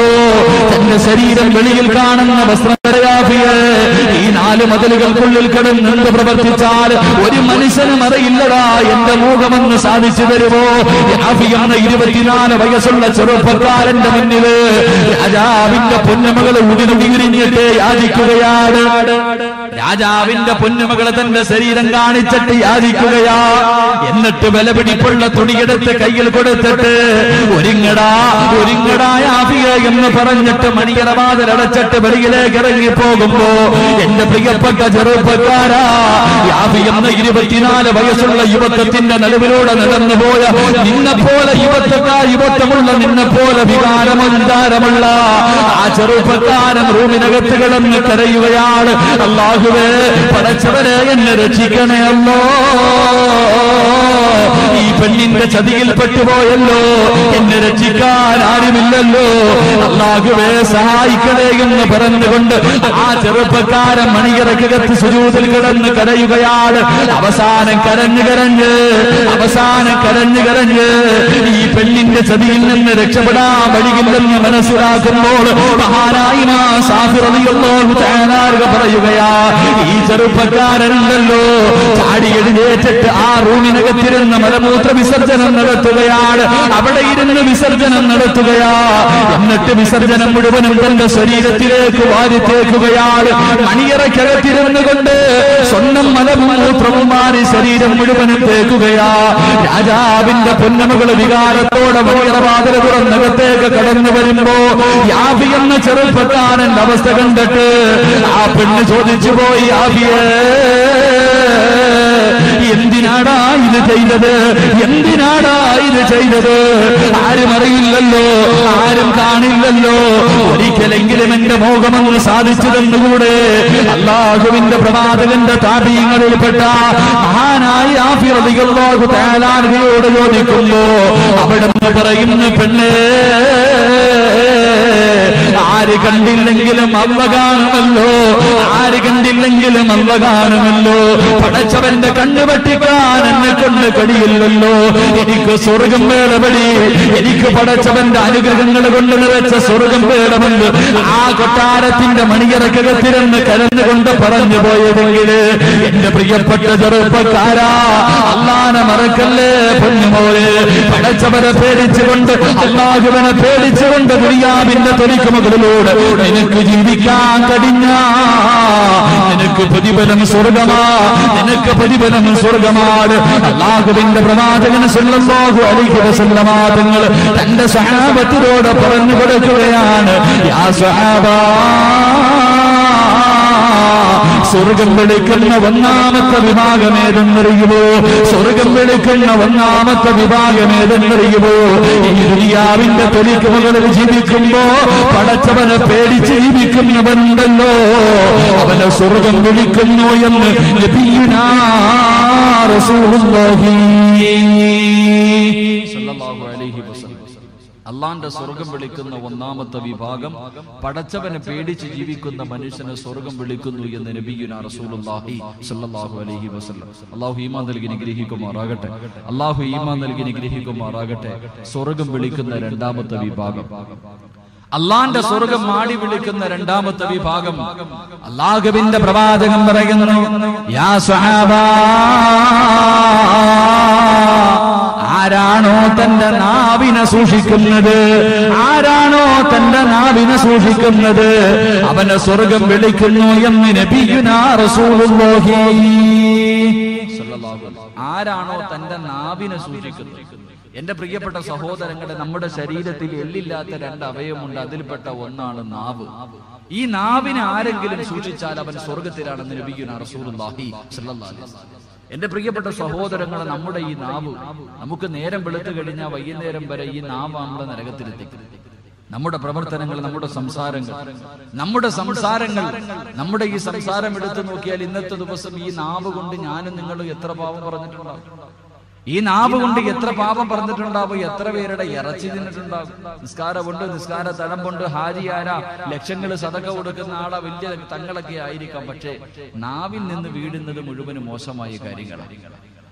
തന്റെ ശരീരം വെളിയിൽ കാണുന്ന വസ്ത്രയാഫിയ ഈ നാല് മതിലുകൾക്കുള്ളിൽ കിടന്ന് എന്ത് പ്രവർത്തിച്ചാൽ ഒരു മനുഷ്യനും അറിയില്ലടാ എന്റെ മുഖമെന്ന് സാധിച്ചു തരുമോ യാഫി എന്ന ഇരുപത്തിനാല് വയസ്സുള്ള ചെറുപ്പക്കാരന്റെ മുന്നില് രാജാവിന്റെ പൊന്നമകൾ ഉതിരുതിരിഞ്ഞിട്ട് യാചിക്കുകയാണ് രാജാവിന്റെ പൊന്നുമകളെ തന്റെ ശരീരം കാണിച്ചിട്ട് യാചിക്കുകയാ എന്നിട്ട് വിലപിടിപ്പുള്ള തുണിയെടുത്ത് കയ്യിൽ കൊടുത്തിട്ട് ഒരുങ്ങടാ ഒരുങ്ങടാ യാഫിയ എന്ന് പറഞ്ഞിട്ട് മണിയറവാതിലടച്ചിട്ട് വെളിയിലേക്ക് ഇറങ്ങി പോകുമ്പോ എന്റെ പ്രിയപ്പെട്ട ചെറുപ്പക്കാരാ യാഫി എന്ന ഇരുപത്തിനാല് വയസ്സുള്ള യുവത്വത്തിന്റെ നടുവിലൂടെ നടന്നു പോയ നിന്നെ പോലെ യുവത്വക്കാർ യുവത്വമുള്ള നിന്നെ പോലെ വികാരമന്താരമുള്ള ആ ചെറുപ്പക്കാരൻ റൂമിനകത്ത് കിടന്ന് കരയുകയാണ് അള്ളാഹുവേ പടച്ചവരെ എന്നെ രക്ഷിക്കണേ അല്ലോ ഈ പെണ്ണിന്റെ ചതിയിൽ പെട്ടുപോയല്ലോ എന്നെ രക്ഷിക്കാൻ ആരുമില്ലല്ലോ അള്ളാഹുവേ സഹായിക്കണേ എന്ന് പറഞ്ഞുകൊണ്ട് ആ ചെറുപ്പക്കാരൻ മണിയറക്കകത്ത് സുജൂതിൽ കിടന്ന് കരയുകയാണ് അവസാനം കരഞ്ഞു കരഞ്ഞ് അവസാനം കരഞ്ഞു കരഞ്ഞ് ഈ പെണ്ണിന്റെ ചതിയിൽ നിന്ന് രക്ഷപ്പെടാൻ വഴിയില്ലെന്ന് മനസ്സിലാക്കുമ്പോൾ മഹാനായി പറയുകയാ ഈ ചെറുപ്പക്കാരനുണ്ടല്ലോ ചാടി എഴുന്നേറ്റിട്ട് ആ റൂമിനകത്തിരുന്ന് മലമൂത്ര വിസർജനം നടത്തുകയാണ് അവിടെ ഇരുന്ന് വിസർജനം നടത്തുകയാ എന്നിട്ട് വിസർജനം മുഴുവനും തന്റെ ശരീരത്തിലേക്ക് വാരിത്തേക്കുകയാണ് മണിയറയ്ക്കകത്തിരുന്നു കൊണ്ട് സ്വന്തം മലമൂത്രവും മാറി ശരീരം മുഴുവനും തേക്കുകയാ രാജാവിന്റെ പൊന്നമകൾ വികാരത്തോടെ മണിയറവാതിര തുറന്നകത്തേക്ക് കടന്നു വരുമ്പോ യാഫി എന്ന ചെറുപ്പക്കാരന്റെ അവസ്ഥ കണ്ടിട്ട് ആ പെണ്ണ് ചോദിച്ചു പോയി യാഫിയേ എന്തിനാടാ ഇത് ചെയ്തത് എന്തിനാടാ ഇത് ചെയ്തത് ആരും അറിയില്ലല്ലോ ആരും കാണില്ലല്ലോ ഒരിക്കലെങ്കിലും എന്റെ മോഹമൊന്ന് സാധിച്ചു തന്നുകൂടെ അള്ളാഹുവിന്റെ പ്രവാചകന്റെ താപീയങ്ങളിൽപ്പെട്ട മഹാനായ ആഫിറികളോട് തേലാനുകളോട് ചോദിക്കുമ്പോ അവിടെ നിന്ന് പറയുന്ന പെണ്ണേ ആര് കണ്ടില്ലെങ്കിലും അല്ല കാണുമല്ലോ ആര് കണ്ടില്ലെങ്കിലും അല്ല കാണുമല്ലോ പടച്ചവന്റെ കണ്ണു വെട്ടിക്കാൻ എന്നെ കൊണ്ട് കഴിയില്ലല്ലോ എനിക്ക് സ്വർഗം വേണമടി എനിക്ക് പടച്ചവന്റെ അനുഗ്രഹങ്ങൾ കൊണ്ട് നിറച്ച സ്വർഗം വേണമെന്ന് ആ കൊട്ടാരത്തിന്റെ മണിയറക്കകത്തിരുന്ന് കരഞ്ഞുകൊണ്ട് പറഞ്ഞു പോയതെങ്കില് എന്റെ പ്രിയപ്പെട്ട ചെറുപ്പക്കാരാ അള്ളാനെ മറക്കല്ലേ പൊന്നുമോര് പടച്ചവനെ പേടിച്ചുകൊണ്ട് അള്ളാഹുവിനെ പേടിച്ചുകൊണ്ട് ദുരിയാവിന്റെ തൊലിക്ക് മുകളിലൂടെ നിനക്ക് ജീവിക്കാൻ കഴിഞ്ഞ നിനക്ക് പ്രതിഫലം സ്വർഗമാ നിനക്ക് പ്രതിഫലം സ്വർഗമാണ് അള്ളാഹുവിന്റെ പ്രവാചകന് സല്ലല്ലാഹു അലൈഹി വസല്ലമ തങ്ങൾ തന്റെ സഹാബത്തിനോട് പറഞ്ഞു കൊടുക്കുകയാണ് യാ സഹാബാ സ്വർഗം വിളിക്കുന്ന ഒന്നാമത്തെ വിഭാഗം ഏതെന്നറിയുമോ സ്വർഗം വിളിക്കുന്ന ഒന്നാമത്തെ വിഭാഗം ഏതെന്നറിയുമോ ഈ ദുനിയാവിന്റെ തൊലിക്ക് മുകളിൽ ജീവിക്കുമ്പോ പടച്ചവനെ പേടിച്ച് ജീവിക്കുന്നവനുണ്ടല്ലോ അവനെ സ്വർഗം വിളിക്കുന്നു എന്ന് നബിയുനാ റസൂലുള്ളാഹി സല്ലല്ലാഹു അലൈഹി വസല്ലം അള്ളാന്റെ സ്വർഗം വിളിക്കുന്ന ഒന്നാമത്തെ വിഭാഗം പടച്ചവനെ പേടിച്ച് ജീവിക്കുന്ന മനുഷ്യനെ സ്വർഗം വിളിക്കുന്നു എന്ന് നബിയുന റസൂലുള്ളാഹി സ്വല്ലല്ലാഹു അലൈഹി വസല്ലം അള്ളാഹു ഈമാൻ നൽകി നിഗ്രഹിക്കുമാറാകട്ടെ അള്ളാഹു ഈമാൻ നൽകി നിഗ്രഹിക്കുമാറാകട്ടെ സ്വർഗം വിളിക്കുന്ന രണ്ടാമത്തെ വിഭാഗം അള്ളാന്റെ സ്വർഗം മാടി വിളിക്കുന്ന രണ്ടാമത്തെ വിഭാഗം അള്ളാഹുവിന്റെ പ്രവാചകം പറയുന്നു യാ സ്വഹാബാ ആരാണോ തന്റെ നാവിനെ സൂക്ഷിക്കുന്നത് ആരാണോ തന്റെ നാവിനെ സൂക്ഷിക്കുന്നത് അവനെ സ്വർഗം വിളിക്കുന്നു എന്ന് നബിയുനാ റസൂലുള്ളാഹി ആരാണോ തന്റെ നാവിനെ സൂക്ഷിക്കുന്നത് എന്റെ പ്രിയപ്പെട്ട സഹോദരങ്ങളെ നമ്മുടെ ശരീരത്തിൽ എല്ലില്ലാത്ത രണ്ട് അവയവമുണ്ട് അതിൽപ്പെട്ട ഒന്നാണ് നാവ് ഈ നാവിനെ ആരെങ്കിലും സൂക്ഷിച്ചാൽ അവൻ സ്വർഗത്തിലാണെന്ന് നബിയുന റസൂലുള്ളാഹി സ്വല്ലല്ലാഹു അലൈഹി വസല്ലം എന്റെ പ്രിയപ്പെട്ട സഹോദരങ്ങളെ നമ്മുടെ ഈ നാവ് നമുക്ക് നേരം വെളുത്തു കഴിഞ്ഞാൽ വൈകുന്നേരം വരെ ഈ നാവ് നമ്മുടെ നരകത്തിലെത്തിക്കും നമ്മുടെ പ്രവർത്തനങ്ങൾ നമ്മുടെ സംസാരങ്ങൾ നമ്മുടെ സംസാരങ്ങൾ നമ്മുടെ ഈ സംസാരം എടുത്തു നോക്കിയാൽ ഇന്നത്തെ ദിവസം ഈ നാവ് കൊണ്ട് ഞാനും നിങ്ങളും എത്ര പാവം പറഞ്ഞിട്ടുണ്ടാവും ഈ നാവ് കൊണ്ട് എത്ര പാപം പറഞ്ഞിട്ടുണ്ടാവും എത്ര പേരുടെ ഇറച്ചി തിന്നിട്ടുണ്ടാവും നിസ്കാരമുണ്ട് നിസ്കാര തലമ്പുണ്ട് ഹാരിയാര ലക്ഷങ്ങൾ സതക കൊടുക്കുന്ന ആളാ വലിയ തങ്ങളൊക്കെ ആയിരിക്കാം പക്ഷേ നാവിൽ നിന്ന് വീടുന്നത് മുഴുവനും മോശമായ കാര്യങ്ങളാണ്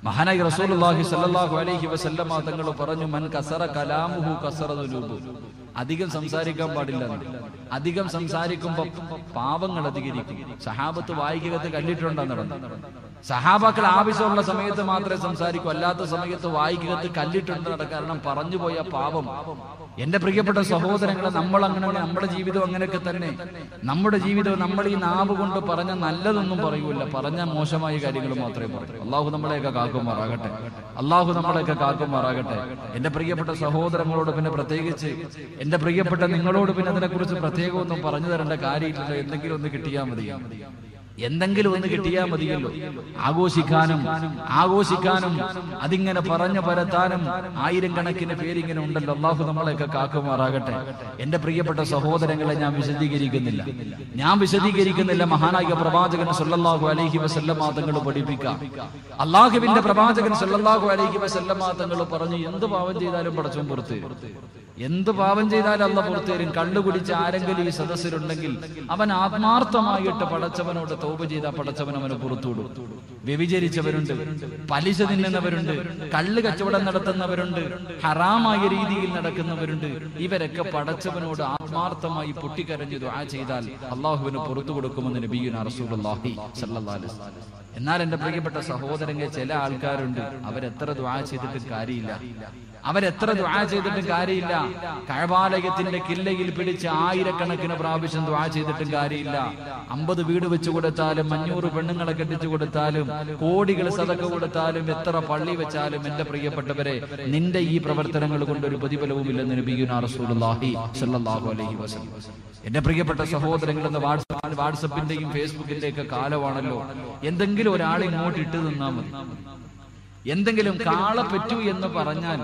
മഹാനായി റസൂലുള്ളാഹി സ്വല്ലല്ലാഹു അലൈഹി വസല്ലമ തങ്ങൾ പറഞ്ഞു മൻ കസറ കലാമുഹു കസറ ദുനൂബു അധികം സംസാരിക്കാൻ പാടില്ല എന്ന്. അധികം സംസാരിക്കുമ്പോൾ പാവങ്ങൾ അധികരിക്കും സഹാബത്ത് വായിക്കകത്ത് കണ്ടിട്ടുണ്ടെന്ന് നടന്നു സഹാബാക്കൾ ആവശ്യമുള്ള സമയത്ത് മാത്രമേ സംസാരിക്കൂ അല്ലാത്ത സമയത്ത് വായിക്കകത്ത് കല്ലിട്ടുണ്ട് നട- കാരണം പറഞ്ഞു പോയ പാപം എന്റെ പ്രിയപ്പെട്ട സഹോദരങ്ങളെ നമ്മൾ അങ്ങനെ നമ്മുടെ ജീവിതം അങ്ങനെയൊക്കെ തന്നെ നമ്മുടെ ജീവിതം നമ്മൾ ഈ നാവ് കൊണ്ട് പറഞ്ഞ നല്ലതൊന്നും പറയൂല പറഞ്ഞ മോശമായ കാര്യങ്ങൾ മാത്രമേ പറയൂ അള്ളാഹു നമ്മളെയൊക്കെ കാക്കുമാറാകട്ടെ അള്ളാഹു നമ്മളെയൊക്കെ കാക്കുമാറാകട്ടെ എന്റെ പ്രിയപ്പെട്ട സഹോദരങ്ങളോട് പിന്നെ പ്രത്യേകിച്ച് എന്റെ പ്രിയപ്പെട്ട നിങ്ങളോട് പിന്നെ അതിനെക്കുറിച്ച് പ്രത്യേകം ഒന്നും പറഞ്ഞു തരേണ്ട കാര്യമില്ലല്ലോ എന്തെങ്കിലും ഒന്ന് കിട്ടിയാൽ മതി എന്തെങ്കിലും ഒന്ന് കിട്ടിയാൽ മതിയല്ലോ ആഘോഷിക്കാനും ആഘോഷിക്കാനും അതിങ്ങനെ പറഞ്ഞു പരത്താനും ആയിരം കണക്കിന് പേരിങ്ങനെ ഉണ്ടല്ലോ അള്ളാഹു നമ്മളെയൊക്കെ കാക്കുമാറാകട്ടെ എന്റെ പ്രിയപ്പെട്ട സഹോദരങ്ങളെ ഞാൻ വിശദീകരിക്കുന്നില്ല ഞാൻ വിശദീകരിക്കുന്നില്ല മഹാനായ പ്രവാചകൻ സല്ലല്ലാഹു അലൈഹി വസല്ലമ തങ്ങൾ പഠിപ്പിക്കാം അള്ളാഹുവിന്റെ പ്രവാചകൻ സല്ലല്ലാഹു അലൈഹി വസല്ലമ തങ്ങൾ പറഞ്ഞു എന്ത് പാവം ചെയ്താലും പടച്ചോൻ പുറത്ത് എന്ത് പാപം ചെയ്താലും അല്ല പുറത്തേരും കള്ളു കുടിച്ച് ആരെങ്കിലും ഈ സദസ്സിലുണ്ടെങ്കിൽ അവൻ ആത്മാർത്ഥമായിട്ട് പടച്ചവനോട് തോപ ചെയ്ത പടച്ചവൻ അവന് പുറത്തുവിടും വ്യഭിചരിച്ചവരുണ്ട് പലിശ തിന്നുന്നവരുണ്ട് കള്ള് കച്ചവടം നടത്തുന്നവരുണ്ട് ഹറാമായ രീതിയിൽ നടക്കുന്നവരുണ്ട് ഇവരൊക്കെ പടച്ചവനോട് ആത്മാർത്ഥമായി പൊട്ടിക്കരഞ്ഞു ദുആ ചെയ്താൽ അള്ളാഹുവിന് പുറത്തു കൊടുക്കുമെന്ന് നബിയുന റസൂലുള്ളാഹി സല്ലല്ലാഹു അലൈഹി വസല്ലം എന്നാൽ എന്റെ പ്രിയപ്പെട്ട സഹോദരങ്ങൾ ചില ആൾക്കാരുണ്ട് അവരെത്ര ദുആ ചെയ്തിട്ടും കാര്യമില്ല അവരെത്ര ദുആ ചെയ്തിട്ടും കാര്യമില്ല കഴബാലയത്തിന്റെ കില്ലയിൽ പിടിച്ച് ആയിരക്കണക്കിന് പ്രാവശ്യം ദുആ ചെയ്തിട്ടും കാര്യമില്ല അമ്പത് വീട് വെച്ചു കൊടുത്താലും അഞ്ഞൂറ് പെണ്ണുങ്ങളെ കെട്ടിച്ചു കൊടുത്താലും കോടികൾ സതക്ക കൊടുത്താലും എത്ര പള്ളി വെച്ചാലും എന്റെ പ്രിയപ്പെട്ടവരെ നിന്റെ ഈ പ്രവർത്തനങ്ങൾ കൊണ്ട് ഒരു പ്രതിഫലവും ഇല്ലെന്ന് നബിയുനാ റസൂലുള്ളാഹി സ്വല്ലല്ലാഹു അലൈഹി വസല്ലം എന്റെ പ്രിയപ്പെട്ട സഹോദരങ്ങൾ എന്ന വാട്സാപ്പ് വാട്സപ്പിന്റെയും ഫേസ്ബുക്കിന്റെ ഒക്കെ കാലമാണല്ലോ എന്തെങ്കിലും ഒരാൾ ഇങ്ങോട്ട് ഇട്ട് നിന്നാ മതി എന്തെങ്കിലും കാള പറ്റൂ എന്ന് പറഞ്ഞാൽ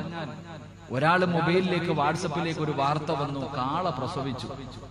ഒരാൾ മൊബൈലിലേക്ക് വാട്സപ്പിലേക്ക് ഒരു വാർത്ത വന്നു കാള പ്രസവിച്ചു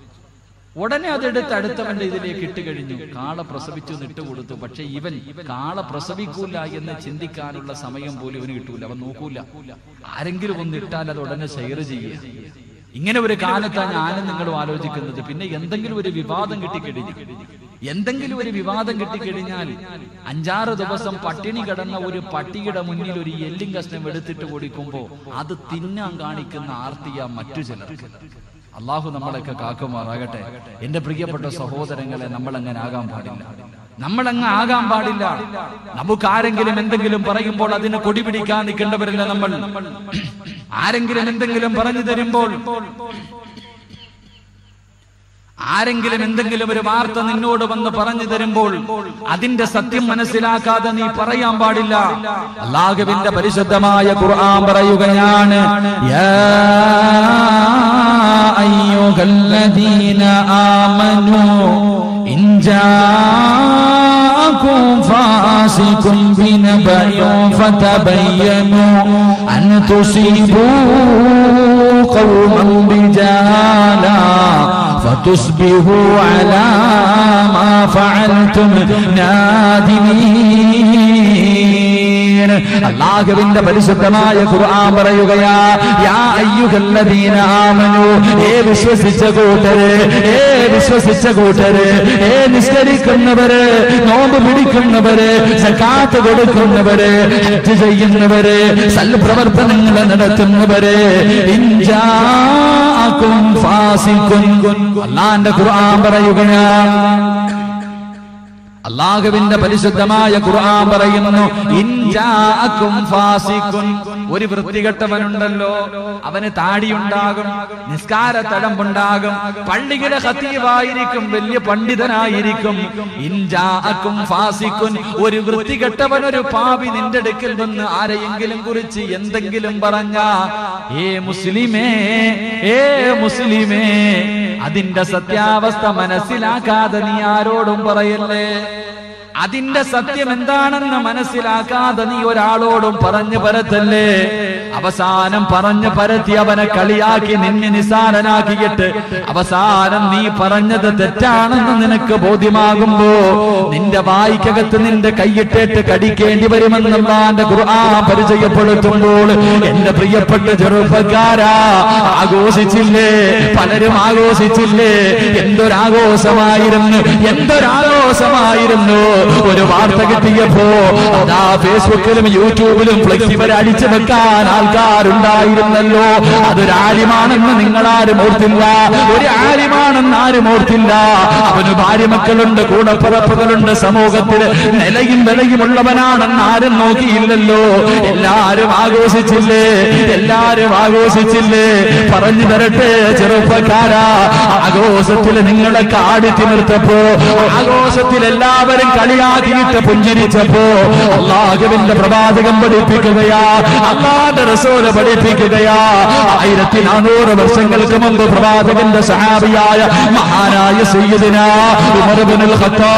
ഉടനെ അതെടുത്ത് അടുത്തവന്റെ ഇതിലേക്ക് ഇട്ട് കഴിഞ്ഞു കാള പ്രസവിച്ചു എന്ന് ഇട്ട് കൊടുത്തു പക്ഷെ ഇവൻ കാള പ്രസവിക്കൂല എന്ന് ചിന്തിക്കാനുള്ള സമയം പോലും ഇവന് കിട്ടൂല അവൻ നോക്കൂല ആരെങ്കിലും ഒന്ന് ഇട്ടാൽ അത് ഉടനെ ഷെയർ ചെയ്യുക ഇങ്ങനെ ഒരു കാലത്താണ് ഞാനും നിങ്ങളും ആലോചിക്കുന്നത് പിന്നെ എന്തെങ്കിലും ഒരു വിവാദം കിട്ടിക്കഴിഞ്ഞു എന്തെങ്കിലും ഒരു വിവാദം കിട്ടിക്കഴിഞ്ഞാൽ അഞ്ചാറ് ദിവസം പട്ടിണി കിടന്ന ഒരു പട്ടിയുടെ മുന്നിൽ ഒരു എല്ലും കഷ്ണം എടുത്തിട്ട് കൊടുക്കുമ്പോ അത് തിന്നാൻ കാണിക്കുന്ന ആർത്തിയ മറ്റു ചിലർക്ക് അള്ളാഹു നമ്മളെയൊക്കെ കാക്കുമാറാകട്ടെ എന്റെ പ്രിയപ്പെട്ട സഹോദരങ്ങളെ നമ്മൾ അങ്ങനെ ആകാൻ പാടില്ല നമ്മളങ്ങ് ആകാൻ പാടില്ല നമുക്ക് ആരെങ്കിലും എന്തെങ്കിലും പറയുമ്പോൾ അതിന് കൊടി പിടിക്കാൻ നിൽക്കേണ്ടവരല്ല നമ്മൾ ആരെങ്കിലും എന്തെങ്കിലും പറഞ്ഞു തരുമ്പോൾ ആരെങ്കിലും എന്തെങ്കിലും ഒരു വാർത്ത നിന്നോട് വന്ന് പറഞ്ഞു തരുമ്പോൾ അതിന്റെ സത്യം മനസ്സിലാക്കാതെ നീ പറയാൻ പാടില്ല അള്ളാഹുവിന്റെ പരിശുദ്ധമായ ഖുർആൻ പറയുകയാണ് യാ അയ്യുഹല്ലദീന ആമനൂ ഇൻ ജാഅകും ഫാസിഖും ബിനബഇൻ ഫതബയ്യനൂ അൻ തുസീബൂ قوما بجهالا فتصبحوا على ما فعلتم نادمين അള്ളാഹുവിന്റെ പരിശുദ്ധമായ ഖുർആൻ പറയുകയാ യാ അയ്യുഹല്ലദീന ആമനു ഏ വിശ്വസിച്ച കൂട്ടര് ഏ വിശ്വസിച്ച കൂട്ടര് ഏ നിസ്കരിക്കുന്നവര് നോമ്പ് പിടിക്കുന്നവര് സക്കാത്ത് കൊടുക്കുന്നവര് ഹജ്ജ് ചെയ്യുന്നവര് സൽപ്രവർത്തനങ്ങൾ നടത്തുന്നവര് ഇൻജാഅകും ഫാസിഖുൻ അള്ളാന്റെ ഖുർആൻ പറയുകയാണ് അള്ളാഹുവിന്റെ പരിശുദ്ധമായ ഖുർആൻ പറയുന്നു ഇൻജാഅകും ഫാസിഖുൻ ഒരു വൃത്തികെട്ടവനുണ്ടല്ലോ അവന് താടിയുണ്ടാകും നിസ്കാര തടമ്പുണ്ടാകും പള്ളിയിലെ ഖതീവായിരിക്കും വലിയ പണ്ഡിതനായിരിക്കും ഇൻജാഅകും ഫാസിഖുൻ ഒരു വൃത്തികെട്ടവൻ ഒരു പാപി നിന്റെ അടുക്കൽ വന്ന് ആരെയെങ്കിലും കുറിച്ച് എന്തെങ്കിലും പറഞ്ഞ ഏ മുസ്ലിമേ ഏ മുസ്ലിമേ അതിന്റെ സത്യാവസ്ഥ മനസ്സിലാക്കാതെ നീ ആരോടും പറയല്ലേ അതിന്റെ സത്യം എന്താണെന്ന് മനസ്സിലാക്കാതെ നീ ഒരാളോടും പറഞ്ഞു പരത്തല്ലേ അവസാനം പറഞ്ഞ് പരത്തി അവനെ കളിയാക്കി നിന്നെ നിസാരനാക്കിയിട്ട് അവസാനം നീ പറഞ്ഞത് തെറ്റാണെന്ന് നിനക്ക് ബോധ്യമാകുമ്പോ നിന്റെ വായിക്കകത്ത് നിന്റെ കൈയിട്ടേറ്റ് കടിക്കേണ്ടി വരുമെന്നുള്ള എന്റെ ഖുർആൻ പരിചയപ്പെടുത്തുമ്പോൾ എന്റെ പ്രിയപ്പെട്ട ചെറുപ്പക്കാരാ ആഘോഷിച്ചില്ലേ പലരും ആഘോഷിച്ചില്ലേ എന്തൊരാഘോഷമായിരുന്നു എന്തൊരാഘോഷമായിരുന്നു ഒരു വാർത്ത കിട്ടിയപ്പോ അതാ ഫേസ്ബുക്കിലും യൂട്യൂബിലും ഫ്ലെക്സിബിൾ അടിച്ചു വെക്കാൻ ആൾക്കാരുണ്ടായിരുന്നല്ലോ അതൊരു ആലിമാണെന്ന് നിങ്ങളാരും ഓർത്തില്ല ഒരു ആലിമാണെന്ന് ആരും ഓർത്തില്ല അവന് ഭാര്യ മക്കളുണ്ട് കൂടപ്പിറപ്പുകളുണ്ട് സമൂഹത്തിൽ നിലയും വിലയുമുള്ളവനാണെന്ന് ആരും നോക്കിയില്ലല്ലോ എല്ലാരും ആഘോഷിച്ചില്ലേ എല്ലാരും ആഘോഷിച്ചില്ലേ പറഞ്ഞു തരട്ടെ ചെറുപ്പക്കാരാ ആഘോഷത്തിൽ നിങ്ങളെ കാടി തിമിർത്തപ്പോ ആഘോഷത്തിൽ എല്ലാവരും കളിയാക്കിയിട്ട് പുഞ്ചിരിച്ചപ്പോ അള്ളാഹുവിന്റെ പ്രവാചകം പഠിപ്പിക്കുകയാ അള്ളാന്റെ റസൂല് പഠിപ്പിക്കുകയാ ആയിരത്തി നാനൂറ് വർഷങ്ങൾക്ക് മുമ്പ് പ്രവാചകന്റെ സഹാബിയായ മഹാനായ സയ്യിദിന Umar ibn al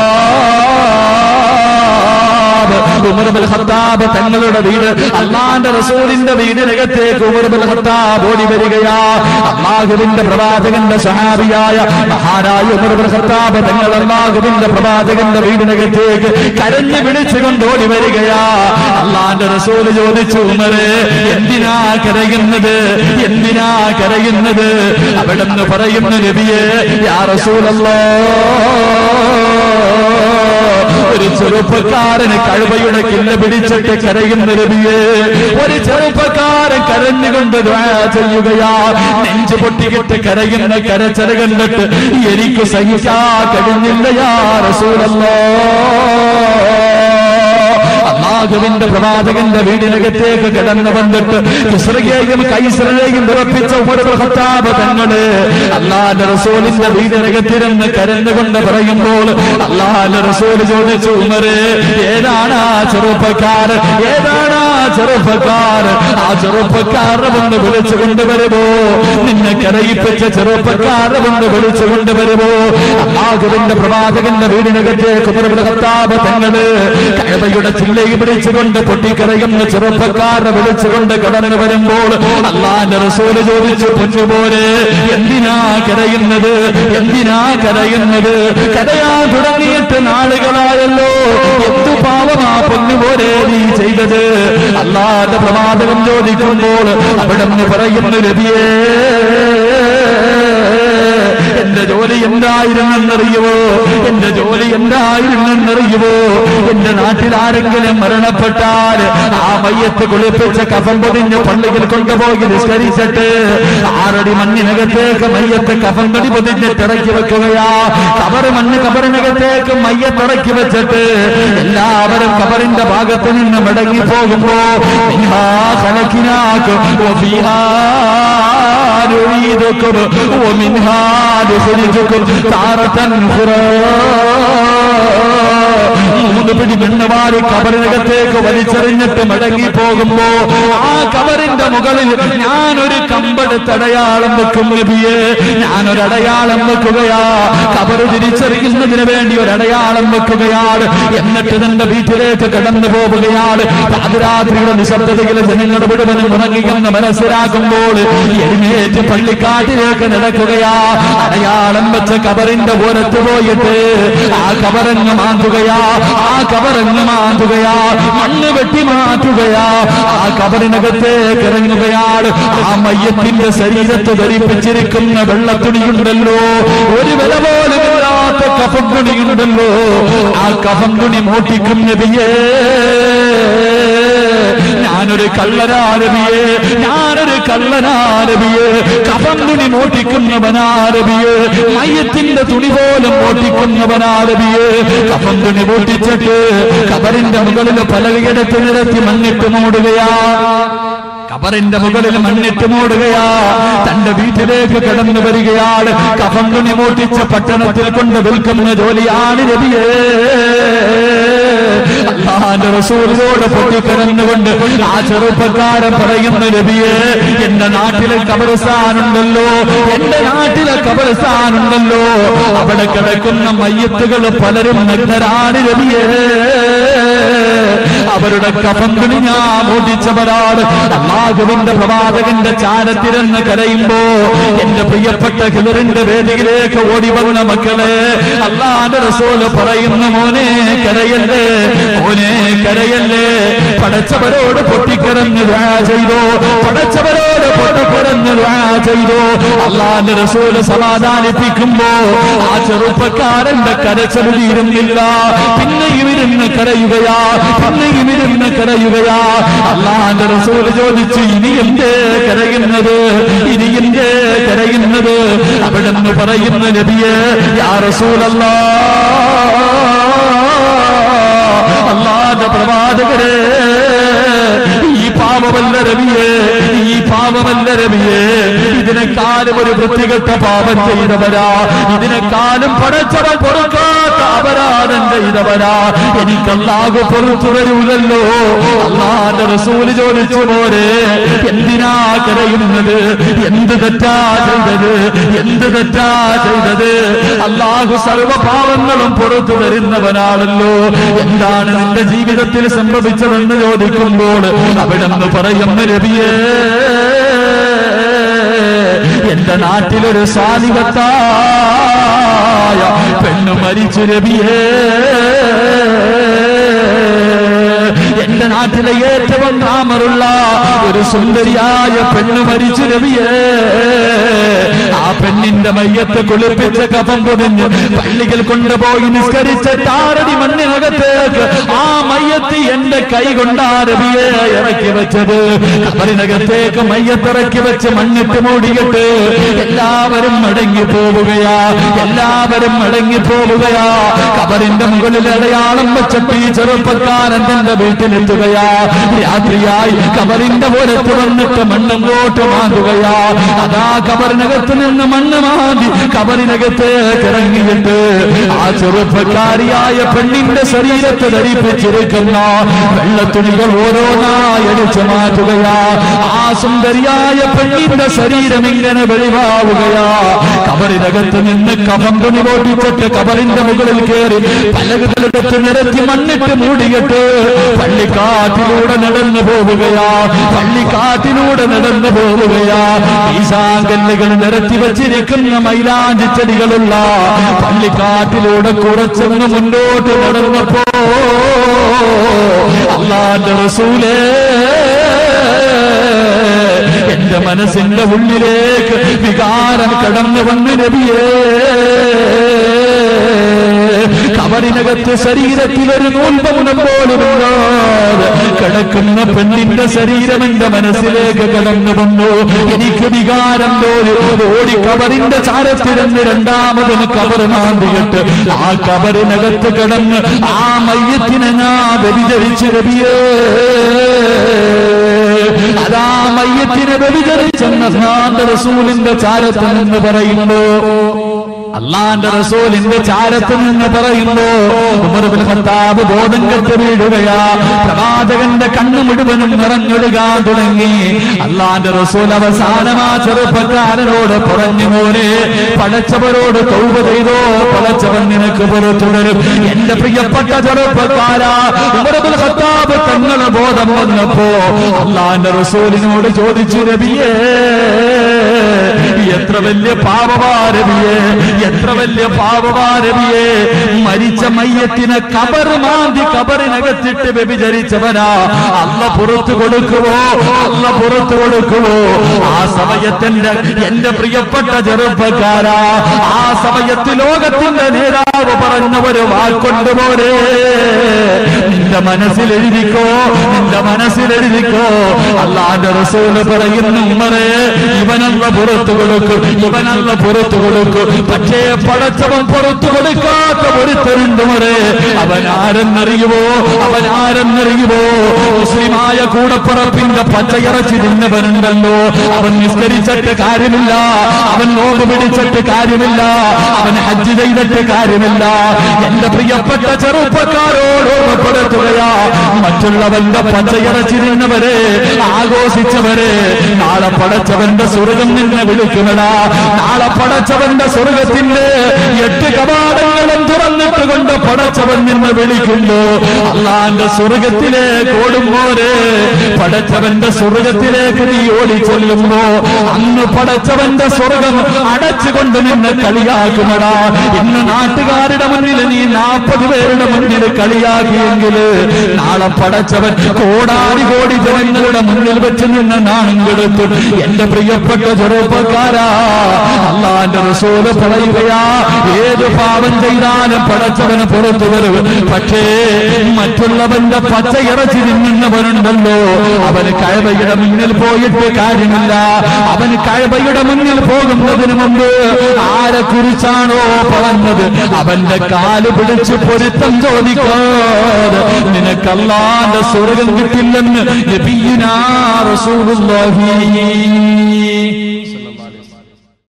Khattab Umar ibn al Khattab തങ്ങളുടെ വീട് അള്ളാന്റെ റസൂലിന്റെ വീടിനകത്തേക്ക് ഉമർ ഇബ്നുൽ ഖത്താബ് ഓടി വരികയാ അള്ളാഹുവിന്റെ പ്രവാചകന്റെ സഹാബിയായ മഹാനായ ഉമർ ഇബ്നുൽ ഖത്താബ് തങ്ങൾ അള്ളാഹുവിന്റെ പ്രവാചകന്റെ വീടിനകത്തേക്ക് കരഞ്ഞു വിളിച്ചുകൊണ്ട് ഓടി വരികയാ അള്ളാന്റെ റസൂല് ചോദിച്ചു ഉമറ് എന്തിനാ കരയുന്നത് എന്തിനാ കരയുന്നത് അവിടെന്ന് പറയുന്ന നബിയെ യാ റസൂലല്ലോ ഒരു ചെറുപ്പക്കാരന് കഴുവയുടെ കില്ല പിടിച്ചിട്ട് കരയുന്ന നബിയെ ഒരു ചെറുപ്പക്കാരൻ കരഞ്ഞുകൊണ്ട് ദുആ ചെയ്യുകയാ നെഞ്ചു പൊട്ടിക്കിട്ട് കരയുന്ന കരച്ചര കണ്ടിട്ട് എനിക്ക് സഹിക്കാൻ കഴിഞ്ഞില്ല യാ റസൂലല്ലോ അള്ളാഹുവിന്റെ പ്രവാചകന്റെ വീടിനകത്തേക്ക് കിടന്നു വന്നിട്ട് ഇസ്രയേയും കൈസറയെയും ഉറപ്പിച്ച ഉമറുൽ ഖത്താബ് തങ്ങള് അള്ളാന്റെ റസൂലിന്റെ വീടിനകത്തിരുന്ന് കരഞ്ഞുകൊണ്ട് പറയുമ്പോൾ അള്ളാന്റെ റസൂല് ചോദിച്ചു ഉമര് ഏതാണ് ആ ചെറുപ്പക്കാരൻ ഏതാണ് ആ ചെറുപ്പക്കാരൻ ആ ചെറുപ്പക്കാരെ ഒന്ന് വിളിച്ചു കൊണ്ടുവരുമോ നിന്നെ കരയിപ്പിച്ച ചെറുപ്പക്കാരെ ഒന്ന് വിളിച്ചു കൊണ്ടുവരുമോ അള്ളാഹുവിന്റെ പ്രവാചകന്റെ വീടിനകത്തേക്ക് ഉമറുൽ ഖത്താബ് തങ്ങള് കഴവയുടെ ചില്ലയിൽ പിടിച്ചുകൊണ്ട് പൊട്ടിക്കരയുന്ന ചെറുപ്പക്കാരെ വിളിച്ചുകൊണ്ട് കടന്നു വരുമ്പോൾ അള്ളാന്റെ റസൂല് ചോദിച്ചു പൊന്നുപോലെ എന്തിനാ കരയുന്നത് എന്തിനാ കരയുന്നത് കരയാൻ തുടങ്ങിയിട്ട് നാളുകളായല്ലോ എന്തു പാവമാ പൊന്നുപോലെ നീ ചെയ്തത് അള്ളാന്റെ പ്രവാചകം ചോദിക്കുമ്പോൾ അവിടെ നിന്ന് പറയുന്ന രതിയേ എന്റെ ജോലി എന്തായിരുന്നെന്നറിയുവോ എന്റെ ജോലി എന്തായിരുന്നെന്നറിയുവോ എന്റെ നാട്ടിൽ ആരെങ്കിലും മരണപ്പെട്ടാൽ ആ മയ്യത്ത് കുളിപ്പിച്ച കഫം പൊതിഞ്ഞ് പള്ളിയിൽ കൊണ്ടുപോയി നിസ്കരിച്ചിട്ട് ആറടി മണ്ണിനകത്തേക്ക് മയ്യത്ത് കഫം പൊടി പൊതിഞ്ഞിട്ട് ഇറക്കി വെക്കുകയാ കബറ് മണ്ണ് കബറിനകത്തേക്ക് മയ്യത്ത് ഇറക്കി വെച്ചിട്ട് എല്ലാവരും കബറിന്റെ ഭാഗത്ത് നിന്ന് മടങ്ങി പോകുമ്പോ മിൻഹാ ഖലഖിനാകും വഫീഹാ نريدكم ومنها نخرجكم تارة أخرى മൂന്ന് പിടി മണ്ണുമാരി കബറിനകത്തേക്ക് വലിച്ചെറിഞ്ഞിട്ട് മടങ്ങി പോകുമ്പോ ആ കബറിന്റെ മുകളിൽ ഞാനൊരു കമ്പെടുത്തടയാളം വെക്കും നബിയെ ഞാനൊരു അടയാളം വെക്കുകയാ കബറ് തിരിച്ചറിയുന്നതിന് വേണ്ടി ഒരു അടയാളം വെക്കുകയാണ് എന്നിട്ട് തന്റെ വീട്ടിലേക്ക് കടന്നു പോവുകയാണ് പാതിരാത്രിയുടെ നിശബ്ദതയിൽ ജനങ്ങൾ മുഴുവനും ഉറങ്ങിയെന്ന് മനസ്സിലാക്കുമ്പോൾ എഴുന്നേറ്റ് പള്ളിക്കാട്ടിലേക്ക് നടക്കുകയാ അടയാളം വെച്ച കബറിന്റെ ഓരത്ത് പോയിട്ട് ആ കബറങ്ങ് മാന്തുകയാ ആ കബറങ്ങ് മാന്തുകയാ മണ്ണ് വെട്ടി മാറ്റുകയാ ആ കബറിനകത്തേക്ക് ഇറങ്ങുകയാണ് ആ മയ്യത്തിന്റെ ശരീരത്ത് ധരിപ്പിച്ചിരിക്കുന്ന വെള്ളത്തുണിയുണ്ടല്ലോ ഒരു വില പോലും ഇല്ലാത്ത കഫം തുണിയുണ്ടല്ലോ ആ കഫം തുണി മോട്ടിക്കും നബിയേ ഞാനൊരു കള്ളനാരബിയെ ഞാനൊരു കള്ളനാരബിയെ കഫം തുണി മോട്ടിക്കുന്നവനാരബിയെ മയത്തിന്റെ തുണി പോലും മോട്ടിക്കുന്നവനാരബിയെ കഫം തുണി മോട്ടിച്ചിട്ട് കബറിന്റെ മുകളിൽ പലകിടത്ത് നിരത്തി മണ്ണിട്ട് മൂടുകയാ കബറിന്റെ മുകളിൽ മണ്ണിട്ട് മൂടുകയാ തന്റെ വീട്ടിലേക്ക് കടന്നു വരികയാണ് കഫം തുണി മോട്ടിച്ച പട്ടണത്തിൽ കൊണ്ട് വിൽക്കുന്ന ജോലിയാണ് രവിയേ അള്ളാന്റെ റസൂലിനോട് പൊട്ടിക്കിടന്നുകൊണ്ട് ആ ചെറുപ്പക്കാരൻ പറയുന്ന നബിയെ എന്റെ നാട്ടിലെ കബർസ്ഥാനുണ്ടല്ലോ എന്റെ നാട്ടിലെ കബർസ്ഥാനുണ്ടല്ലോ അവിടെ കിടക്കുന്ന മയ്യത്തുകൾ പലരും നഗ്നരാണ് നബിയെ അവരുടെ കഫം തുണി ഞാൻ ഓടിച്ചവരാണ് അള്ളാഹുവിന്റെ പ്രവാചകന്റെ ചാരത്തിരുന്ന് കരയുമ്പോ എന്റെ പ്രിയപ്പെട്ട ഹിലറിന്റെ വേദിയിലേക്ക് ഓടി വന്ന മക്കളെ അള്ളാന്റെ റസൂല് പറയുന്ന മോനെ കരയല്ലേ മോനെ കരയല്ലേ പടച്ചവരോട് പൊട്ടിക്കിടന്ന് ദുആ ചെയ്തോ പടച്ചവരോട് പൊട്ടിക്കിടന്ന് ദുആ ചെയ്തോ അള്ളാന്റെ റസൂല് സമാധാനിപ്പിക്കുമ്പോ ആ ചെറുപ്പക്കാരന്റെ കരച്ചൽ തീരുന്നില്ല പിന്നെയും ഇരുന്ന് കരയുകയാ പിന്നെയും ഇരുന്ന് കരയുകയാ അള്ളാന്റെ റസൂല് ചോദിച്ചു ഇനി എന്തേ കരയുന്നത് ഇനി എന്തേ കരയുന്നത് അവിടെ നിന്ന് പറയുന്ന നബിയെ യാ റസൂലല്ലാ അള്ളാന്റെ പ്രവാചകരെ ഈ പാപമല്ല രവിയെ ഈ പാപമല്ല രവിയെ ഇതിനെക്കാളും ഒരു വൃത്തികെട്ട പാപം ചെയ്തവരാ ഇതിനെക്കാളും പടച്ചവൻ പൊറുക്കാത്ത അപരാധം ചെയ്തവരാ എനിക്കല്ലാകു പൊറുത്തു വരൂലല്ലോ അള്ളാന്റെ റസൂല് ചോദിച്ചു പോരെ എന്തിനാ കരയുന്നത് എന്ത് തെറ്റാ ചെയ്തത് എന്ത് തെറ്റാ ചെയ്തത് അള്ളാഹു സർവ പാവങ്ങളും പുറത്തു തരുന്നവനാണല്ലോ എന്താണ് നിന്റെ ജീവിതത്തിൽ സംഭവിച്ചതെന്ന് ചോദിക്കുമ്പോൾ അവിടെ നിന്ന് പറയുന്ന രവിയേ എന്റെ നാട്ടിലൊരു സാലികത്തായ പെണ്ണു മരിച്ചു രവിയേ എന്റെ നാട്ടിലെ ഏറ്റവും നാമറുള്ള ഒരു സുന്ദരിയായ പെണ്ണ് മരിച്ചു രവിയേ ആ പെണ്ണിന്റെ മയ്യത്ത് കുളിപ്പിച്ച കഫം പൊതിഞ്ഞ് പള്ളികൾ കൊണ്ടുപോയി നിസ്കരിച്ച താരടി മണ്ണിനകത്തേക്ക് ആ മയ്യത്ത് എന്റെ കൈ കൊണ്ടാ രവിയെ ഇറക്കി വെച്ചത് കബറിനകത്തേക്ക് മയ്യത്തിറക്കി വെച്ച് മണ്ണിട്ട് മൂടിയിട്ട് എല്ലാവരും മടങ്ങി പോവുകയാ എല്ലാവരും മടങ്ങി പോവുകയാ കബറിന്റെ മുകളിൽ അടയാളം വെച്ചിട്ട് ഈ ചെറുപ്പക്കാരൻ തന്റെ വീട്ടിലെത്തുകയാ രാത്രിയായി കബറിന്റെ പുറത്ത് വന്നിട്ട് മണ്ണങ്ങോട്ട് മാന്തുകയാ അതാ കബറിനകത്ത് നിന്ന് മണ്ണ് മാന്തി കബറിനകത്തേക്ക് ഇറങ്ങിയിട്ട് ആ ചെറുപ്പക്കാരിയായ പെണ്ണിന്റെ ശരീരത്തെ ധരിപ്പിച്ചിരിക്കുന്ന വെള്ളത്തുണികൾ ഓരോന്നായി അടിച്ചു മാറ്റുകയാ ആ സുന്ദരിയായ പെണ്ണിന്റെ ശരീരം ഇങ്ങനെ വെളിവാവുകയാ കബറിനകത്ത് നിന്ന് കഫം തുണി പൊട്ടിച്ചിട്ട് കബറിന്റെ മുകളിൽ കയറി പലകുകളെടുത്ത് നിരത്തി മണ്ണിട്ട് മൂടിയിട്ട് പള്ളിക്കാട്ടിലൂടെ നടന്നു പോവുകയാ പള്ളിക്കാട്ടിലൂടെ നടന്നു പോവുകയാ ഈശാങ്കല്ലുകൾ നിരത്തി വച്ചിരിക്കുന്ന മൈലാഞ്ചി ചെടികളുള്ള പള്ളിക്കാട്ടിലൂടെ കുറച്ചൊന്ന് മുന്നോട്ട് നടന്നപ്പോ അള്ളാന്റെ റസൂലേ എന്റെ മനസ്സിന്റെ ഉള്ളിലേക്ക് വികാരം കടന്നു വന്ന് നബിയേ കബറിനകത്ത് ശരീരത്തിൽ ഒരു നൂൽപമുനം പോലുമില്ലാതെ കിടക്കുന്ന പെണ്ണിന്റെ ശരീരം എന്റെ മനസ്സിലേക്ക് കടന്നു വന്നു എനിക്ക് വികാരം തോന്നി ഓടി കബറിന്റെ ചാരത്തിരുന്ന് രണ്ടാമതിന് കബർ മാന്തിയിട്ട് ആ കബറിനകത്ത് കിടന്ന് ആ മയ്യത്തിനെ ഞാൻ വ്യതിചരിച്ച് രവിയേ അതാ മയ്യത്തിനെ വ്യതിചരിച്ചെന്ന ഭ്രാന്ത റസൂലിന്റെ ചാരത്ത് നിന്ന് പറയുന്നു അള്ളാന്റെ റസൂലിന്റെ ചാരത്ത് നിന്ന് പറയുമ്പോ ഉമർ ഇബ്നു ഖത്താബ് ബോധം കെട്ട് വീഴുകയാ പ്രവാചകന്റെ കണ്ണു മുഴുവനും നിറഞ്ഞൊഴുകാൻ തുടങ്ങി അള്ളാന്റെ റസൂൽ അവസാനമാ ചെറുപ്പക്കാരനോട് പറഞ്ഞു മോനെ പടച്ചവരോട് തൗബ ചെയ്തോ പടച്ചവൻ നിനക്ക് പുറത്തുടരും എന്റെ പ്രിയപ്പെട്ട ചെറുപ്പക്കാരാ ഉമർ ഇബ്നു ഖത്താബ് തങ്ങളെ ബോധം വന്നപ്പോ അള്ളാന്റെ റസൂലിനോട് ചോദിച്ചു നബിയേ എത്ര വലിയ പാപമാരവിയെ എത്ര വലിയ പാപമാരവിയെ മരിച്ച മയ്യത്തിനെ കബർ മാന്തി കബറിനകത്തിട്ട് വ്യഭിചരിച്ചവനാ അല്ല പുറത്തു കൊടുക്കുവോ അല്ല പുറത്തു കൊടുക്കുവോ ആ സമയത്തിന്റെ എന്റെ പ്രിയപ്പെട്ട ചെറുപ്പക്കാരാ ആ സമയത്ത് ലോകത്തിന്റെ നേതാവ് പറഞ്ഞ ഒരു വാക്കുണ്ട് പോലെ നിന്റെ മനസ്സിൽ എഴുതിക്കോ നിന്റെ മനസ്സിൽ എഴുതിക്കോ അള്ളാന്റെ റസൂല് പറയുന്നു ഉമ്മറേ ഇവനല്ല പുറത്തു കൊടുക്കും ഇവനല്ല പുറത്തു കൊടുക്കും പക്ഷേ പടച്ചവൻ പുറത്തു കൊടുക്കാത്ത ഒരുത്തരുണ്ട് മറേ അവൻ ആരെന്നറിയുമോ അവൻ ആരെന്നറിയുമോ മുസ്ലിമായ കൂടപ്പുറപ്പിന്റെ പച്ചയിറച്ചി തിന്നവനുണ്ടല്ലോ അവൻ നിസ്കരിച്ചിട്ട് കാര്യമില്ല അവൻ നോമ്പ് പിടിച്ചിട്ട് കാര്യമില്ല അവൻ ഹജ്ജ് ചെയ്തിട്ട് കാര്യമില്ല എന്റെ പ്രിയപ്പെട്ട ചെറുപ്പക്കാരോട് ഓർമ്മപ്പെടുത്തുകയാ മറ്റുള്ളവന്റെ പച്ചയിറച്ചി തിന്നവരെ ആഘോഷിച്ചവരെ നാളെ പടച്ചവന്റെ സ്വർഗം നിന്നെ വിളിക്കുമെടാ നാളെ പടച്ചവന്റെ സ്വർഗത്തിന്റെ എട്ട് കവാടങ്ങളും തുറന്നിട്ട് കൊണ്ട് പടച്ചവൻ നിന്ന് വിളിക്കുന്നു അള്ളാന്റെ സ്വർഗത്തിലേക്ക് ഓടുമ്പോരെ പടച്ചവന്റെ സ്വർഗത്തിലേക്ക് നീ ഓടി ചെല്ലുമ്പോ അന്ന് പടച്ചവന്റെ സ്വർഗം അടച്ചുകൊണ്ട് നിന്നെ കളിയാക്കുമടാ ഇന്ന് നാട്ടുകാരുടെ മുന്നിൽ നീ നാൽപ്പത് പേരുടെ മുന്നിൽ കളിയാക്കിയെങ്കിൽ നാളെ പടച്ചവൻ കോടാടി കോടി ജനങ്ങളുടെ മുന്നിൽ വെച്ച് നിന്ന് നാണം കെടുത്തു എന്റെ പ്രിയപ്പെട്ട ചെറുപ്പക്കാരാ അള്ളാന്റെ റസൂല് പറയുകയാ ഏത് പാപം ചെയ്താലും പടച്ചവന് പുറത്തു വരും പക്ഷേ മറ്റുള്ളവന്റെ പച്ച ഇറച്ചി തിന്നുന്നവനുണ്ടല്ലോ അവന് കഴവയുടെ മുന്നിൽ പോയിട്ട് കാര്യമില്ല അവന് കഴവയുടെ മുന്നിൽ പോകുന്നതിന് മുമ്പ് ആരെ കുറിച്ചാണോ പറഞ്ഞത് അവന്റെ കാല് പിടിച്ച് പൊരുത്തം ചോദിക്കാതെ നിനക്കല്ലാന്റെ സ്വർഗം കിട്ടില്ലെന്ന് നബിയുനാ റസൂലുള്ളാഹി